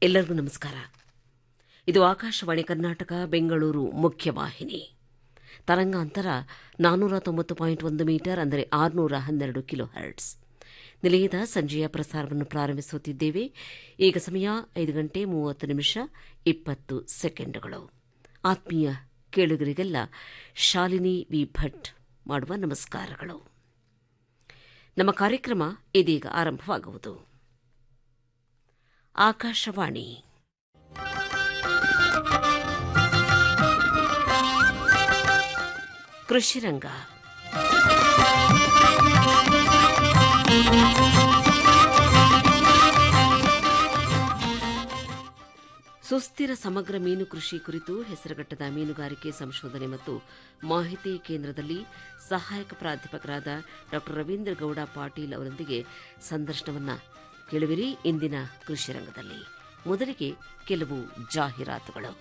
ಎಲ್ಲರಿಗೂ ನಮಸ್ಕಾರ ಇದು ಆಕಾಶವಾಣಿ ಕರ್ನಾಟಕ ಬೆಂಗಳೂರು ಮುಖ್ಯವಾಹಿನಿ ತರಂಗಾಂತರ ನಾನ್ನೂರ ತೊಂಬತ್ತು ಪಾಯಿಂಟ್ ಒಂದು ಮೀಟರ್ ಅಂದರೆ ಆರುನೂರ ಹನ್ನೆರಡು ಕಿಲೋ ಹರ್ಟ್ಸ್ ನಿಲಯದ ಸಂಜೆಯ ಪ್ರಸಾರವನ್ನು ಪ್ರಾರಂಭಿಸುತ್ತಿದ್ದೇವೆ ಈಗ ಸಮಯ ಐದು ಗಂಟೆ ಮೂವತ್ತು ನಿಮಿಷ ಇಪ್ಪತ್ತು ಸೆಕೆಂಡುಗಳು ಆತ್ಮೀಯ ಕೇಳುಗರಿಗೆಲ್ಲ ಶಾಲಿನಿ ವಿ ಭಟ್ ಮಾಡುವ ನಮಸ್ಕಾರಗಳು ನಮ್ಮ ಕಾರ್ಯಕ್ರಮ ಇದೀಗ ಆರಂಭವಾಗುವುದು ಆಕಾಶವಾಣಿ ಕೃಷಿರಂಗ ಸುಸ್ಥಿರ ಸಮಗ್ರ ಮೀನು ಕೃಷಿ ಕುರಿತು ಹೆಸರುಘಟ್ಟದ ಮೀನುಗಾರಿಕೆ ಸಂಶೋಧನೆ ಮತ್ತು ಮಾಹಿತಿ ಕೇಂದ್ರದಲ್ಲಿ ಸಹಾಯಕ ಪ್ರಾಧ್ಯಾಪಕರಾದ ಡಾ ರವೀಂದ್ರ ಗೌಡ ಪಾಟೀಲ್ ಅವರೊಂದಿಗೆ ಸಂದರ್ಶನವನ್ನ ಕೇಳುವಿರಿ ಇಂದಿನ ಕೃಷಿ ರಂಗದಲ್ಲಿ ಮೊದಲಿಗೆ ಕೆಲವು ಜಾಹೀರಾತುಗಳು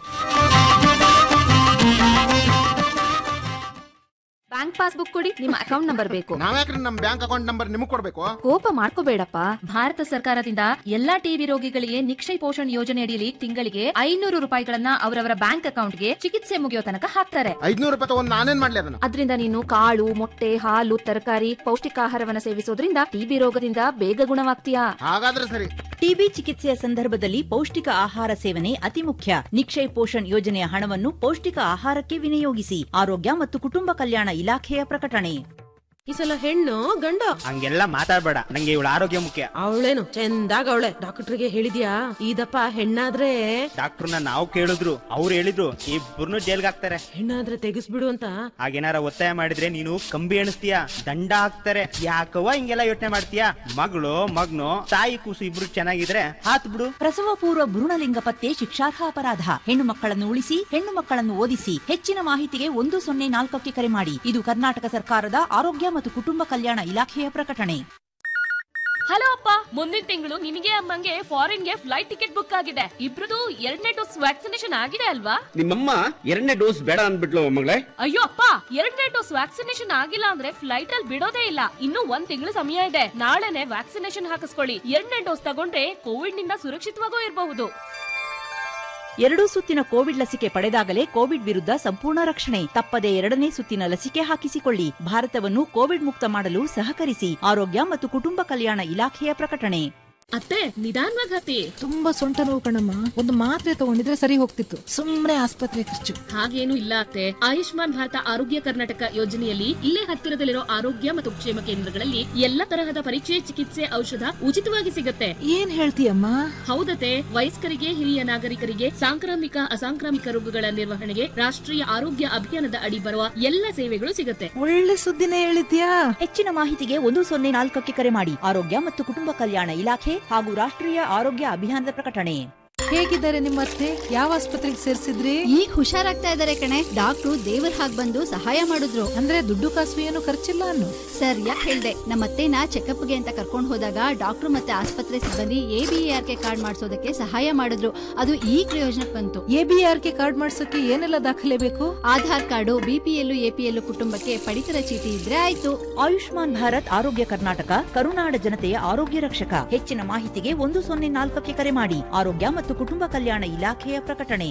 ಬ್ಯಾಂಕ್ ಪಾಸ್ಬುಕ್ ಕೊಡಿ ನಿಮ್ಮ ಅಕೌಂಟ್ ನಂಬರ್ ಬೇಕು ನಾವ್ಯಾಕ್ರಿ ನಮ್ ಬ್ಯಾಂಕ್ ಅಕೌಂಟ್ ನಂಬರ್ ನಿಮಗ್ ಕೊಡ್ಬೇಕು ಕೋಪ ಮಾಡ್ಕೋಬೇಡಪ್ಪ ಭಾರತ ಸರ್ಕಾರದಿಂದ ಎಲ್ಲಾ ಟಿಬಿ ರೋಗಿಗಳಿಗೆ ನಿಕ್ಷಯ ಪೋಷಣ್ ಯೋಜನೆ ಅಡಿಯಲ್ಲಿ ತಿಂಗಳಿಗೆ ಐನೂರು ರೂಪಾಯಿಗಳನ್ನ ಅವರವರ ಬ್ಯಾಂಕ್ ಅಕೌಂಟ್ಗೆ ಚಿಕಿತ್ಸೆ ಮುಗಿಯೋ ತನಕ ಹಾಕ್ತಾರೆ ಐದ್ನೂರು ರೂಪಾಯಿ ತಗೊಂಡ್ ನಾನೇನ್ ಮಾಡ್ಲಿ ಅದನ್ನ ಅದರಿಂದ ನೀನು ಕಾಳು ಮೊಟ್ಟೆ ಹಾಲು ತರಕಾರಿ ಪೌಷ್ಟಿಕಾಹಾರವನ್ನ ಸೇವಿಸೋದ್ರಿಂದ ಟಿಬಿ ರೋಗದಿಂದ ಬೇಗ ಗುಣವಾಗ್ತೀಯಾ ಹಾಗಾದ್ರೆ ಸರಿ ಟಿಬಿ ಚಿಕಿತ್ಸೆಯ ಸಂದರ್ಭದಲ್ಲಿ ಪೌಷ್ಟಿಕ ಆಹಾರ ಸೇವನೆ ಅತಿ ಮುಖ್ಯ ನಿಕ್ಷಯ್ ಪೋಷಣ್ ಯೋಜನೆಯ ಹಣವನ್ನು ಪೌಷ್ಟಿಕ ಆಹಾರಕ್ಕೆ ವಿನಿಯೋಗಿಸಿ ಆರೋಗ್ಯ ಮತ್ತು ಕುಟುಂಬ ಕಲ್ಯಾಣ ಇಲಾಖೆಯ ಪ್ರಕಟಣೆ ಈ ಸಲ ಹೆಣ್ಣು ಗಂಡು ಹಂಗೆಲ್ಲ ಮಾತಾಡ್ಬೇಡ ನಂಗೆ ಇವಳ ಆರೋಗ್ಯ ಮುಖ್ಯ ಅವಳೇನು ಚಂದಾಗ ಅವಳೆ ಡಾಕ್ಟರ್ಗೆ ಹೇಳಿದ್ಯಾ ಇದಪ್ಪ ಹೆಣ್ಣಾದ್ರೆ ಡಾಕ್ಟರ್ನ ನಾವು ಕೇಳಿದ್ರು ಅವ್ರು ಹೇಳಿದ್ರು ಇಬ್ಬರನ್ನು ಜೈಲ್ಗೆ ಹಾಕ್ತಾರೆ ಹೆಣ್ಣಾದ್ರೆ ತೆಗಿಸ್ಬಿಡು ಅಂತ ಹಾಗೇನಾರ ಒತ್ತಾಯ ಮಾಡಿದ್ರೆ ನೀನು ಕಂಬಿ ಎಣಿಸ್ತೀಯ ದಂಡ ಹಾಕ್ತಾರೆ ಯಾಕವ್ವ ಹಿಂಗೆಲ್ಲ ಯೋಚನೆ ಮಾಡ್ತೀಯ ಮಗಳು ಮಗ್ನು ತಾಯಿ ಕೂಸು ಇಬ್ರು ಚೆನ್ನಾಗಿದ್ರೆ ಹಾತ್ ಬಿಡು ಪ್ರಸವ ಪೂರ್ವ ಭ್ರೂಣಲಿಂಗ ಪತ್ತೆ ಶಿಕ್ಷಾರ್ಹ ಅಪರಾಧ ಹೆಣ್ಣು ಮಕ್ಕಳನ್ನು ಉಳಿಸಿ ಹೆಣ್ಣು ಮಕ್ಕಳನ್ನು ಓದಿಸಿ ಹೆಚ್ಚಿನ ಮಾಹಿತಿಗೆ ಒಂದು ಸೊನ್ನೆ ನಾಲ್ಕಕ್ಕೆ ಕರೆ ಮಾಡಿ ಇದು ಕರ್ನಾಟಕ ಸರ್ಕಾರದ ಆರೋಗ್ಯ ಮತ್ತು ಕುಟುಂಬ ಕಲ್ಯಾಣ ಇಲಾಖೆಯ ಪ್ರಕಟಣೆ ಹಲೋ ಅಪ್ಪ ಮುಂದಿನ ತಿಂಗಳು ನಿನಗೆ ಅಮ್ಮಂಗೆ ಫಾರಿನ್ಗೆ ಫ್ಲೈಟ್ ಟಿಕೆಟ್ ಬುಕ್ ಆಗಿದೆ ಇಬ್ರದು ಎರಡನೇ ಡೋಸ್ ವ್ಯಾಕ್ಸಿನೇಷನ್ ಆಗಿದೆ ಅಲ್ವಾ ನಿಮ್ಮಮ್ಮ ಎರಡನೇ ಡೋಸ್ ಬೇಡ ಅಂದ್ಬಿಟ್ಲು ಮಗಳೇ ಅಯ್ಯೋ ಅಪ್ಪ ಎರಡನೇ ಡೋಸ್ ವ್ಯಾಕ್ಸಿನೇಷನ್ ಆಗಿಲ್ಲ ಅಂದ್ರೆ ಫ್ಲೈಟ್ ಅಲ್ಲಿ ಬಿಡೋದೇ ಇಲ್ಲ ಇನ್ನು ಒಂದ್ ತಿಂಗಳು ಸಮಯ ಇದೆ ನಾಳೆನೆ ವ್ಯಾಕ್ಸಿನೇಷನ್ ಹಾಕಿಸ್ಕೊಳ್ಳಿ ಎರಡನೇ ಡೋಸ್ ತಗೊಂಡ್ರೆ ಕೋವಿಡ್ ನಿಂದ ಸುರಕ್ಷಿತವಾಗೂ ಇರಬಹುದು ಎರಡೂ ಸುತ್ತಿನ ಕೋವಿಡ್ ಲಸಿಕೆ ಪಡೆದಾಗಲೇ ಕೋವಿಡ್ ವಿರುದ್ಧ ಸಂಪೂರ್ಣ ರಕ್ಷಣೆ ತಪ್ಪದೆ ಎರಡನೇ ಸುತ್ತಿನ ಲಸಿಕೆ ಹಾಕಿಸಿಕೊಳ್ಳಿ ಭಾರತವನ್ನು ಕೋವಿಡ್ ಮುಕ್ತ ಮಾಡಲು ಸಹಕರಿಸಿ ಆರೋಗ್ಯ ಮತ್ತು ಕುಟುಂಬ ಕಲ್ಯಾಣ ಇಲಾಖೆಯ ಪ್ರಕಟಣೆ ಅತ್ತೆ ನಿಧಾನವಾಗಿ ಹತ್ತಿ ತುಂಬಾ ಸೊಂಟ ನೋವು ಕಣಮ್ಮ ಒಂದು ಮಾತ್ರೆ ತಗೊಂಡಿದ್ರೆ ಸರಿ ಹೋಗ್ತಿತ್ತು ಸುಮ್ನೆ ಆಸ್ಪತ್ರೆ ಖರ್ಚು ಹಾಗೇನು ಇಲ್ಲ ಅತ್ತೆ ಆಯುಷ್ಮಾನ್ ಭಾರತ ಆರೋಗ್ಯ ಕರ್ನಾಟಕ ಯೋಜನೆಯಲ್ಲಿ ಇಲ್ಲೇ ಹತ್ತಿರದಲ್ಲಿರೋ ಆರೋಗ್ಯ ಮತ್ತು ಕ್ಷೇಮ ಕೇಂದ್ರಗಳಲ್ಲಿ ಎಲ್ಲ ತರಹದ ಪರೀಕ್ಷೆ ಚಿಕಿತ್ಸೆ ಔಷಧ ಉಚಿತವಾಗಿ ಸಿಗುತ್ತೆ ಏನ್ ಹೇಳ್ತೀಯಮ್ಮ ಹೌದತೆ ವಯಸ್ಕರಿಗೆ ಹಿರಿಯ ನಾಗರಿಕರಿಗೆ ಸಾಂಕ್ರಾಮಿಕ ಅಸಾಂಕ್ರಾಮಿಕ ರೋಗಗಳ ನಿರ್ವಹಣೆಗೆ ರಾಷ್ಟ್ರೀಯ ಆರೋಗ್ಯ ಅಭಿಯಾನದ ಅಡಿ ಬರುವ ಎಲ್ಲ ಸೇವೆಗಳು ಸಿಗುತ್ತೆ ಒಳ್ಳೆ ಸುದ್ದಿನೇ ಹೇಳಿದ್ಯಾ ಹೆಚ್ಚಿನ ಮಾಹಿತಿಗೆ ಒಂದು ಸೊನ್ನೆ ನಾಲ್ಕಕ್ಕೆ ಕರೆ ಮಾಡಿ ಆರೋಗ್ಯ ಮತ್ತು ಕುಟುಂಬ ಕಲ್ಯಾಣ ಇಲಾಖೆ ಹಾಗೂ ರಾಷ್ಟ್ರೀಯ ಆರೋಗ್ಯ ಅಭಿಯಾನದ ಪ್ರಕಟಣೆ ಹೇಗಿದ್ದಾರೆ ನಿಮ್ಮ ಅತ್ತೆ ಯಾವ ಆಸ್ಪತ್ರೆಗೆ ಸೇರ್ಸಿದ್ರಿ ಈಗ ಹುಷಾರಾಗ್ತಾ ಇದಾರೆ ಕಣೆ ಡಾಕ್ಟ್ರು ದೇವ್ರ ಹಾಗ್ ಬಂದು ಸಹಾಯ ಮಾಡಿದ್ರು ಅಂದ್ರೆ ದುಡ್ಡು ಕಾಸು ಏನು ಖರ್ಚಿಲ್ಲ ಅನ್ನು ಸರ್ ಯಾಕೆ ಹೇಳ್ದೆ ನಮ್ಮ ಅತ್ತೆನ ಚೆಕಪ್ಗೆ ಅಂತ ಕರ್ಕೊಂಡು ಹೋದಾಗ ಡಾಕ್ಟ್ರು ಮತ್ತೆ ಆಸ್ಪತ್ರೆ ಸಿಬ್ಬಂದಿ A B R K card ಮಾಡಿಸೋದಕ್ಕೆ ಸಹಾಯ ಮಾಡಿದ್ರು ಅದು ಈ ಪ್ರಯೋಜನಕ್ಕೆ ಬಂತು A B R K card ಮಾಡ್ಸಕ್ಕೆ ಏನೆಲ್ಲ ದಾಖಲೆ ಬೇಕು ಆಧಾರ್ ಕಾರ್ಡು ಬಿಪಿಎಲ್ ಎಪಿಎಲ್ ಕುಟುಂಬಕ್ಕೆ ಪಡಿತರ ಚೀಟಿ ಇದ್ರೆ ಆಯ್ತು ಆಯುಷ್ಮಾನ್ ಭಾರತ್ ಆರೋಗ್ಯ ಕರ್ನಾಟಕ ಕರುನಾಡ ಜನತೆಯ ಆರೋಗ್ಯ ರಕ್ಷಕ ಹೆಚ್ಚಿನ ಮಾಹಿತಿಗೆ ಒಂದು ಸೊನ್ನೆ ನಾಲ್ಕಕ್ಕೆ ಕರೆ ಮಾಡಿ ಆರೋಗ್ಯ ಮತ್ತು ಕುಟುಂಬ ಕಲ್ಯಾಣ ಇಲಾಖೆಯ ಪ್ರಕಟಣೆ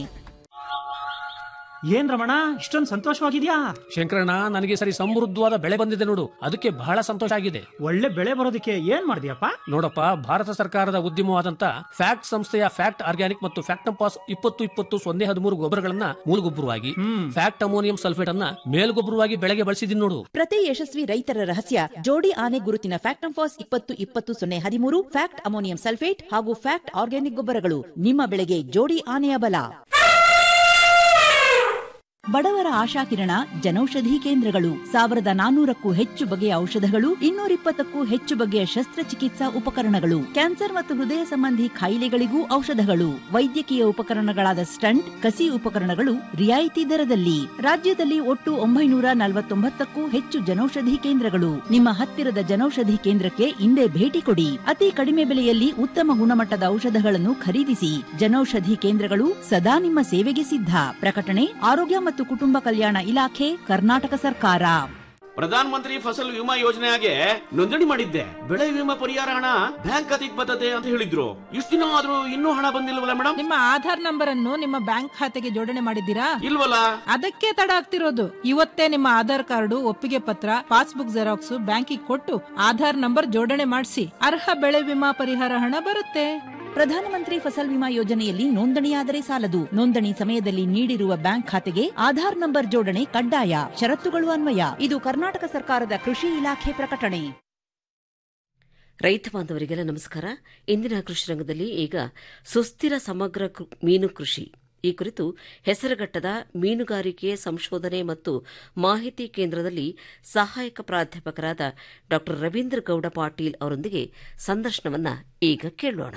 ಏನ್ ರಮಣ ಇಷ್ಟೊಂದು ಸಂತೋಷವಾಗಿದ್ಯಾ ಶಂಕರಣ್ಣ ನನಗೆ ಸರಿ ಸಮೃದ್ಧವಾದ ಬೆಳೆ ಬಂದಿದೆ ನೋಡು ಅದಕ್ಕೆ ಬಹಳ ಸಂತೋಷ ಆಗಿದೆ ಒಳ್ಳೆ ಬೆಳೆ ಬರೋದಕ್ಕೆ ಏನ್ ಮಾಡಿದ್ಯಪ್ಪ ನೋಡಪ್ಪ ಭಾರತ ಸರ್ಕಾರದ ಉದ್ಯಮವಾದಂತ ಫ್ಯಾಕ್ಟ್ ಸಂಸ್ಥೆಯ ಫ್ಯಾಕ್ಟ್ ಆರ್ಗ್ಯಾನಿಕ್ ಮತ್ತು ಫ್ಯಾಕ್ಟಂಪಾಸ್ ಇಪ್ಪತ್ತು ಇಪ್ಪತ್ತು ಸೊನ್ನೆ ಹದಿಮೂರು ಗೊಬ್ಬರಗಳನ್ನ ಮೂಲಗೊಬ್ಬರವಾಗಿ ಫ್ಯಾಕ್ಟ್ ಅಮೋನಿಯಂ ಸಲ್ಫೇಟ್ ಅನ್ನ ಮೇಲ್ಗೊಬ್ಬರವಾಗಿ ಬೆಳೆಗೆ ಬಳಸಿದೀನಿ ನೋಡು ಪ್ರತಿ ಯಶಸ್ವಿ ರೈತರ ರಹಸ್ಯ ಜೋಡಿ ಆನೆ ಗುರುತಿನ ಫ್ಯಾಕ್ಟಂಫಾಸ್ ಇಪ್ಪತ್ತು ಇಪ್ಪತ್ತು ಸೊನ್ನೆ ಹದಿಮೂರು ಫ್ಯಾಕ್ಟ್ ಅಮೋನಿಯಂ ಸಲ್ಫೇಟ್ ಹಾಗೂ ಫ್ಯಾಕ್ಟ್ ಆರ್ಗ್ಯಾನಿಕ್ ಗೊಬ್ಬರಗಳು ನಿಮ್ಮ ಬೆಳೆಗೆ ಜೋಡಿ ಆನೆಯ ಬಲ ಬಡವರ ಆಶಾಕಿರಣ ಜನೌಷಧಿ ಕೇಂದ್ರಗಳು ಸಾವಿರದ ನಾನೂರಕ್ಕೂ ಹೆಚ್ಚು ಬಗೆಯ ಔಷಧಗಳು ಇನ್ನೂರಿಪ್ಪತ್ತಕ್ಕೂ ಹೆಚ್ಚು ಬಗೆಯ ಶಸ್ತ್ರಚಿಕಿತ್ಸಾ ಉಪಕರಣಗಳು ಕ್ಯಾನ್ಸರ್ ಮತ್ತು ಹೃದಯ ಸಂಬಂಧಿ ಕಾಯಿಲೆಗಳಿಗೂ ಔಷಧಗಳು ವೈದ್ಯಕೀಯ ಉಪಕರಣಗಳಾದ ಸ್ಟಂಟ್ ಕಸಿ ಉಪಕರಣಗಳು ರಿಯಾಯಿತಿ ದರದಲ್ಲಿ ರಾಜ್ಯದಲ್ಲಿ ಒಟ್ಟು ಒಂಬೈನೂರ ನಲವತ್ತೊಂಬತ್ತಕ್ಕೂ ಹೆಚ್ಚು ಜನೌಷಧಿ ಕೇಂದ್ರಗಳು ನಿಮ್ಮ ಹತ್ತಿರದ ಜನೌಷಧಿ ಕೇಂದ್ರಕ್ಕೆ ಇಂದೇ ಭೇಟಿ ಕೊಡಿ ಅತಿ ಕಡಿಮೆ ಬೆಲೆಯಲ್ಲಿ ಉತ್ತಮ ಗುಣಮಟ್ಟದ ಔಷಧಗಳನ್ನು ಖರೀದಿಸಿ ಜನೌಷಧಿ ಕೇಂದ್ರಗಳು ಸದಾ ನಿಮ್ಮ ಸೇವೆಗೆ ಸಿದ್ಧ ಪ್ರಕಟಣೆ ಆರೋಗ್ಯ ಮತ್ತು ಕುಟುಂಬ ಕಲ್ಯಾಣ ಇಲಾಖೆ ಕರ್ನಾಟಕ ಸರ್ಕಾರ ಪ್ರಧಾನ ಮಂತ್ರಿ ಫಸಲ್ ವಿಮಾ ಯೋಜನೆಗೆ ನೋಂದಣಿ ಮಾಡಿದ್ದೆ ಬೆಳೆ ವಿಮಾ ಪರಿಹಾರ ಹಣ ಬ್ಯಾಂಕ್ ಖಾತೆಗೆ ಬರ್ತದೆ ಅಂತ ಹೇಳಿದ್ರು ಇಷ್ಟು ದಿನ ಆದ್ರೂ ಇನ್ನೂ ಹಣ ಬಂದಿಲ್ವಲ್ಲ ಮೇಡಮ್ ನಿಮ್ಮ ಆಧಾರ್ ನಂಬರ್ ಅನ್ನು ನಿಮ್ಮ ಬ್ಯಾಂಕ್ ಖಾತೆಗೆ ಜೋಡಣೆ ಮಾಡಿದ್ದೀರಾ ಇಲ್ವಲ್ಲ ಅದಕ್ಕೆ ತಡ ಆಗ್ತಿರೋದು ಇವತ್ತೇ ನಿಮ್ಮ ಆಧಾರ್ ಕಾರ್ಡು ಒಪ್ಪಿಗೆ ಪತ್ರ ಪಾಸ್ಬುಕ್ ಜೆರಾಕ್ಸ್ ಬ್ಯಾಂಕಿಗೆ ಕೊಟ್ಟು ಆಧಾರ್ ನಂಬರ್ ಜೋಡಣೆ ಮಾಡಿಸಿ ಅರ್ಹ ಬೆಳೆ ವಿಮಾ ಪರಿಹಾರ ಹಣ ಬರುತ್ತೆ ಪ್ರಧಾನಮಂತ್ರಿ ಫಸಲ್ ವಿಮಾ ಯೋಜನೆಯಲ್ಲಿ ನೋಂದಣಿಯಾದರೆ ಸಾಲದು ನೋಂದಣಿ ಸಮಯದಲ್ಲಿ ನೀಡಿರುವ ಬ್ಯಾಂಕ್ ಖಾತೆಗೆ ಆಧಾರ್ ನಂಬರ್ ಜೋಡಣೆ ಕಡ್ಡಾಯ ಷರತ್ತುಗಳು ಅನ್ವಯ ಇದು ಕರ್ನಾಟಕ ಸರ್ಕಾರದ ಕೃಷಿ ಇಲಾಖೆ ಪ್ರಕಟಣೆ ರೈತ ಬಾಂಧವರಿಗೆಲ್ಲ ನಮಸ್ಕಾರ ಇಂದಿನ ಕೃಷಿ ರಂಗದಲ್ಲಿ ಈಗ ಸುಸ್ಥಿರ ಸಮಗ್ರ ಕೃ- ಮೀನು ಕೃಷಿ ಈ ಕುರಿತು ಹೆಸರುಘಟ್ಟದ ಮೀನುಗಾರಿಕೆ ಸಂಶೋಧನೆ ಮತ್ತು ಮಾಹಿತಿ ಕೇಂದ್ರದಲ್ಲಿ ಸಹಾಯಕ ಪ್ರಾಧ್ಯಾಪಕರಾದ ಡಾ ರವೀಂದ್ರ ಗೌಡ ಪಾಟೀಲ್ ಅವರೊಂದಿಗೆ ಸಂದರ್ಶನವನ್ನ ಈಗ ಕೇಳೋಣ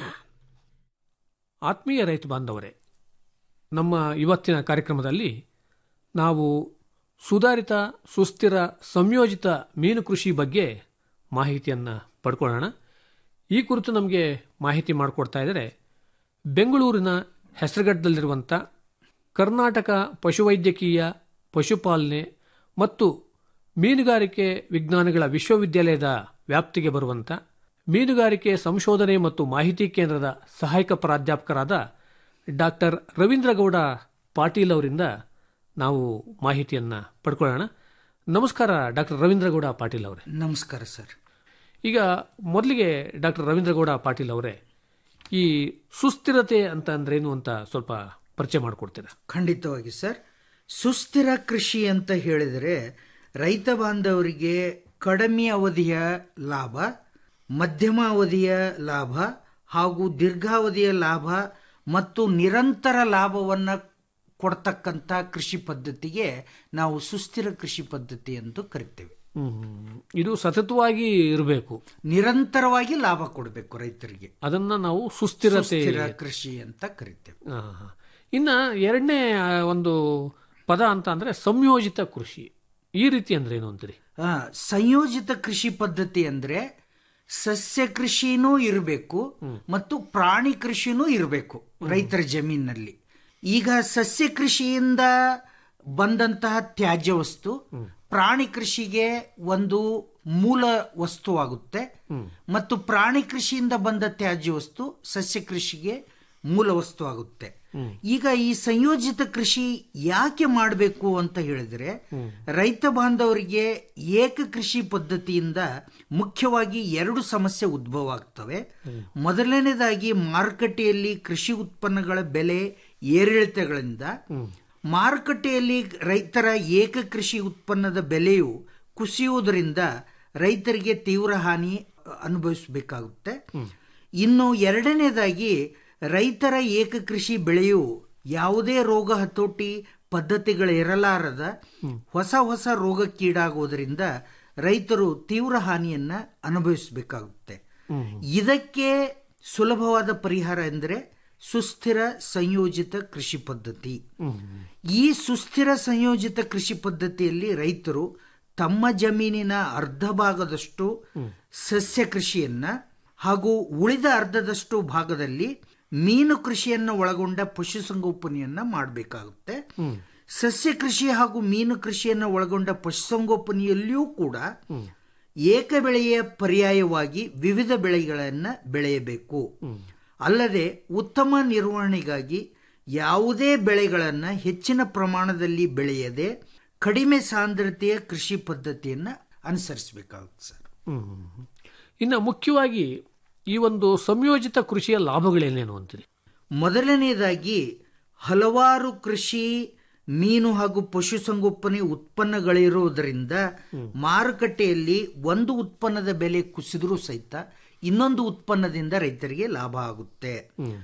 ಆತ್ಮೀಯ ರೈತ ಬಾಂಧವರೇ ನಮ್ಮ ಇವತ್ತಿನ ಕಾರ್ಯಕ್ರಮದಲ್ಲಿ ನಾವು ಸುಧಾರಿತ ಸುಸ್ಥಿರ ಸಂಯೋಜಿತ ಮೀನು ಕೃಷಿ ಬಗ್ಗೆ ಮಾಹಿತಿಯನ್ನು ಪಡ್ಕೊಳ್ಳೋಣ ಈ ಕುರಿತು ನಮಗೆ ಮಾಹಿತಿ ಮಾಡಿಕೊಡ್ತಾ ಇದ್ದಾರೆ ಬೆಂಗಳೂರಿನ ಹೆಸರುಗಟ್ಟದಲ್ಲಿರುವಂಥ ಕರ್ನಾಟಕ ಪಶುವೈದ್ಯಕೀಯ ಪಶುಪಾಲನೆ ಮತ್ತು ಮೀನುಗಾರಿಕೆ ವಿಜ್ಞಾನಗಳ ವಿಶ್ವವಿದ್ಯಾಲಯದ ವ್ಯಾಪ್ತಿಗೆ ಬರುವಂಥ ಮೀನುಗಾರಿಕೆ ಸಂಶೋಧನೆ ಮತ್ತು ಮಾಹಿತಿ ಕೇಂದ್ರದ ಸಹಾಯಕ ಪ್ರಾಧ್ಯಾಪಕರಾದ ಡಾಕ್ಟರ್ ರವೀಂದ್ರಗೌಡ ಪಾಟೀಲ್ ಅವರಿಂದ ನಾವು ಮಾಹಿತಿಯನ್ನು ಪಡ್ಕೊಳ್ಳೋಣ ನಮಸ್ಕಾರ ಡಾಕ್ಟರ್ ರವೀಂದ್ರಗೌಡ ಪಾಟೀಲ್ ಅವರೇ ನಮಸ್ಕಾರ ಸರ್ ಈಗ ಮೊದಲಿಗೆ ಡಾಕ್ಟರ್ ರವೀಂದ್ರಗೌಡ ಪಾಟೀಲ್ ಅವರೇ ಈ ಸುಸ್ಥಿರತೆ ಅಂತ ಅಂದ್ರೇನು ಅಂತ ಸ್ವಲ್ಪ ಪರಿಚಯ ಮಾಡಿಕೊಡ್ತೀರಾ ಖಂಡಿತವಾಗಿ ಸರ್ ಸುಸ್ಥಿರ ಕೃಷಿ ಅಂತ ಹೇಳಿದರೆ ರೈತ ಬಾಂಧವರಿಗೆ ಕಡಿಮೆ ಅವಧಿಯ ಲಾಭ ಮಧ್ಯಮ ಅವಧಿಯ ಲಾಭ ಹಾಗೂ ದೀರ್ಘಾವಧಿಯ ಲಾಭ ಮತ್ತು ನಿರಂತರ ಲಾಭವನ್ನು ಕೊಡ್ತಕ್ಕಂಥ ಕೃಷಿ ಪದ್ಧತಿಗೆ ನಾವು ಸುಸ್ಥಿರ ಕೃಷಿ ಪದ್ಧತಿ ಎಂದು ಕರಿತೇವೆ ಹ್ಮ್. ಇದು ಸತತವಾಗಿ ಇರಬೇಕು ನಿರಂತರವಾಗಿ ಲಾಭ ಕೊಡಬೇಕು ರೈತರಿಗೆ ಅದನ್ನ ನಾವು ಸುಸ್ಥಿರತೆ ಸುಸ್ಥಿರ ಕೃಷಿ ಅಂತ ಕರಿತೇವೆ ಆ, ಹ. ಇನ್ನ ಎರಡನೇ ಆ, ಒಂದು ಪದ ಅಂತ ಅಂದ್ರೆ ಸಂಯೋಜಿತ ಕೃಷಿ ಈ ರೀತಿ ಅಂದ್ರೆ ಏನು ಅಂತೀರಿ ಆ, ಸಂಯೋಜಿತ ಕೃಷಿ ಪದ್ಧತಿ ಅಂದ್ರೆ ಸಸ್ಯ ಕೃಷಿನೂ ಇರಬೇಕು ಮತ್ತು ಪ್ರಾಣಿ ಕೃಷಿನೂ ಇರಬೇಕು ರೈತರ ಜಮೀನಿನಲ್ಲಿ ಈಗ ಸಸ್ಯ ಕೃಷಿಯಿಂದ ಬಂದಂತಹ ತ್ಯಾಜ್ಯ ವಸ್ತು ಪ್ರಾಣಿ ಕೃಷಿಗೆ ಒಂದು ಮೂಲ ವಸ್ತುವಾಗುತ್ತೆ ಮತ್ತು ಪ್ರಾಣಿ ಕೃಷಿಯಿಂದ ಬಂದ ತ್ಯಾಜ್ಯ ವಸ್ತು ಸಸ್ಯ ಕೃಷಿಗೆ ಮೂಲ ವಸ್ತು ಆಗುತ್ತೆ ಈಗ ಈ ಸಂಯೋಜಿತ ಕೃಷಿ ಯಾಕೆ ಮಾಡಬೇಕು ಅಂತ ಹೇಳಿದ್ರೆ ರೈತ ಬಾಂಧವರಿಗೆ ಏಕ ಕೃಷಿ ಪದ್ಧತಿಯಿಂದ ಮುಖ್ಯವಾಗಿ ಎರಡು ಸಮಸ್ಯೆ ಉದ್ಭವ ಆಗ್ತವೆ ಮೊದಲನೇದಾಗಿ ಮಾರುಕಟ್ಟೆಯಲ್ಲಿ ಕೃಷಿ ಉತ್ಪನ್ನಗಳ ಬೆಲೆ ಏರಿಳಿತಗಳಿಂದ ಮಾರುಕಟ್ಟೆಯಲ್ಲಿ ರೈತರ ಏಕ ಕೃಷಿ ಉತ್ಪನ್ನದ ಬೆಲೆಯು ಕುಸಿಯುವುದರಿಂದ ರೈತರಿಗೆ ತೀವ್ರ ಹಾನಿ ಅನುಭವಿಸಬೇಕಾಗುತ್ತೆ ಇನ್ನು ಎರಡನೇದಾಗಿ ರೈತರ ಏಕ ಕೃಷಿ ಬೆಳೆಯು ಯಾವುದೇ ರೋಗ ಹತೋಟಿ ಪದ್ಧತಿಗಳಿರಲಾರದ ಹೊಸ ಹೊಸ ರೋಗಕ್ಕೀಡಾಗುವುದರಿಂದ ರೈತರು ತೀವ್ರ ಹಾನಿಯನ್ನ ಅನುಭವಿಸಬೇಕಾಗುತ್ತೆ ಇದಕ್ಕೆ ಸುಲಭವಾದ ಪರಿಹಾರ ಎಂದರೆ ಸುಸ್ಥಿರ ಸಂಯೋಜಿತ ಕೃಷಿ ಪದ್ಧತಿ ಈ ಸುಸ್ಥಿರ ಸಂಯೋಜಿತ ಕೃಷಿ ಪದ್ಧತಿಯಲ್ಲಿ ರೈತರು ತಮ್ಮ ಜಮೀನಿನ ಅರ್ಧ ಭಾಗದಷ್ಟು ಸಸ್ಯ ಕೃಷಿಯನ್ನ ಹಾಗೂ ಉಳಿದ ಅರ್ಧದಷ್ಟು ಭಾಗದಲ್ಲಿ ಮೀನು ಕೃಷಿಯನ್ನು ಒಳಗೊಂಡ ಪಶುಸಂಗೋಪನೆಯನ್ನ ಮಾಡಬೇಕಾಗುತ್ತೆ ಸಸ್ಯ ಕೃಷಿ ಹಾಗೂ ಮೀನು ಕೃಷಿಯನ್ನು ಒಳಗೊಂಡ ಪಶುಸಂಗೋಪನೆಯಲ್ಲಿಯೂ ಕೂಡ ಏಕ ಬೆಳೆಯ ಪರ್ಯಾಯವಾಗಿ ವಿವಿಧ ಬೆಳೆಗಳನ್ನು ಬೆಳೆಯಬೇಕು ಅಲ್ಲದೆ ಉತ್ತಮ ನಿರ್ವಹಣೆಗಾಗಿ ಯಾವುದೇ ಬೆಳೆಗಳನ್ನು ಹೆಚ್ಚಿನ ಪ್ರಮಾಣದಲ್ಲಿ ಬೆಳೆಯದೆ ಕಡಿಮೆ ಸಾಂದ್ರತೆಯ ಕೃಷಿ ಪದ್ಧತಿಯನ್ನು ಅನುಸರಿಸಬೇಕಾಗುತ್ತೆ ಸರ್ ಹ್ಮ್. ಇನ್ನು ಮುಖ್ಯವಾಗಿ ಈ ಒಂದು ಸಂಯೋಜಿತ ಕೃಷಿಯ ಲಾಭಗಳೇನೇನು ಅಂತೀರಿ ಮೊದಲನೇದಾಗಿ ಹಲವಾರು ಕೃಷಿ ಮೀನು ಹಾಗೂ ಪಶುಸಂಗೋಪನೆ ಉತ್ಪನ್ನಗಳಿರುವುದರಿಂದ ಮಾರುಕಟ್ಟೆಯಲ್ಲಿ ಒಂದು ಉತ್ಪನ್ನದ ಬೆಲೆ ಕುಸಿದರೂ ಸಹಿತ ಇನ್ನೊಂದು ಉತ್ಪನ್ನದಿಂದ ರೈತರಿಗೆ ಲಾಭ ಆಗುತ್ತೆ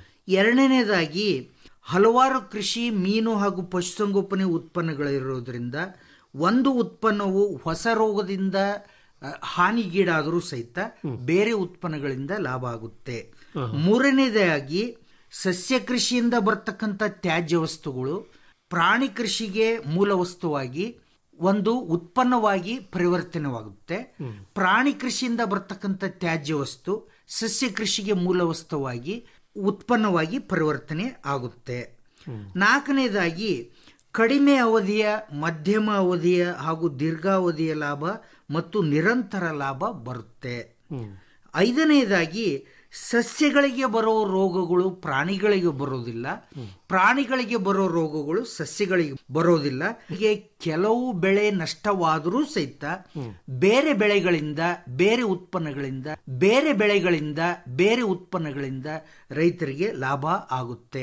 ಎರಡನೇದಾಗಿ ಹಲವಾರು ಕೃಷಿ ಮೀನು ಹಾಗೂ ಪಶುಸಂಗೋಪನೆ ಉತ್ಪನ್ನಗಳಿರೋದ್ರಿಂದ ಒಂದು ಉತ್ಪನ್ನವು ಹೊಸ ರೋಗದಿಂದ ಅ, ಹಾನಿಗೀಡಾದರೂ ಸಹಿತ ಬೇರೆ ಉತ್ಪನ್ನಗಳಿಂದ ಲಾಭ ಆಗುತ್ತೆ ಮೂರನೇದಾಗಿ ಸಸ್ಯ ಕೃಷಿಯಿಂದ ಬರ್ತಕ್ಕಂಥ ತ್ಯಾಜ್ಯ ವಸ್ತುಗಳು ಪ್ರಾಣಿ ಕೃಷಿಗೆ ಮೂಲ ವಸ್ತುವಾಗಿ ಒಂದು ಉತ್ಪನ್ನವಾಗಿ ಪರಿವರ್ತನೆವಾಗುತ್ತೆ ಪ್ರಾಣಿ ಕೃಷಿಯಿಂದ ಬರ್ತಕ್ಕಂಥ ತ್ಯಾಜ್ಯ ವಸ್ತು ಸಸ್ಯ ಕೃಷಿಗೆ ಮೂಲ ವಸ್ತುವಾಗಿ ಉತ್ಪನ್ನವಾಗಿ ಪರಿವರ್ತನೆ ಆಗುತ್ತೆ ನಾಲ್ಕನೇದಾಗಿ ಕಡಿಮೆ ಅವಧಿಯ ಮಧ್ಯಮ ಅವಧಿಯ ಹಾಗೂ ದೀರ್ಘಾವಧಿಯ ಲಾಭ ಮತ್ತು ನಿರಂತರ ಲಾಭ ಬರುತ್ತೆ ಐದನೆಯದಾಗಿ ಸಸ್ಯಗಳಿಗೆ ಬರೋ ರೋಗಗಳು ಪ್ರಾಣಿಗಳಿಗೆ ಬರೋದಿಲ್ಲ ಪ್ರಾಣಿಗಳಿಗೆ ಬರೋ ರೋಗಗಳು ಸಸ್ಯಗಳಿಗೆ ಬರೋದಿಲ್ಲ ಹೀಗೆ ಕೆಲವು ಬೆಳೆ ನಷ್ಟವಾದರೂ ಸಹಿತ ಬೇರೆ ಬೆಳೆಗಳಿಂದ ಬೇರೆ ಉತ್ಪನ್ನಗಳಿಂದ ಬೇರೆ ಬೆಳೆಗಳಿಂದ ಬೇರೆ ಉತ್ಪನ್ನಗಳಿಂದ ರೈತರಿಗೆ ಲಾಭ ಆಗುತ್ತೆ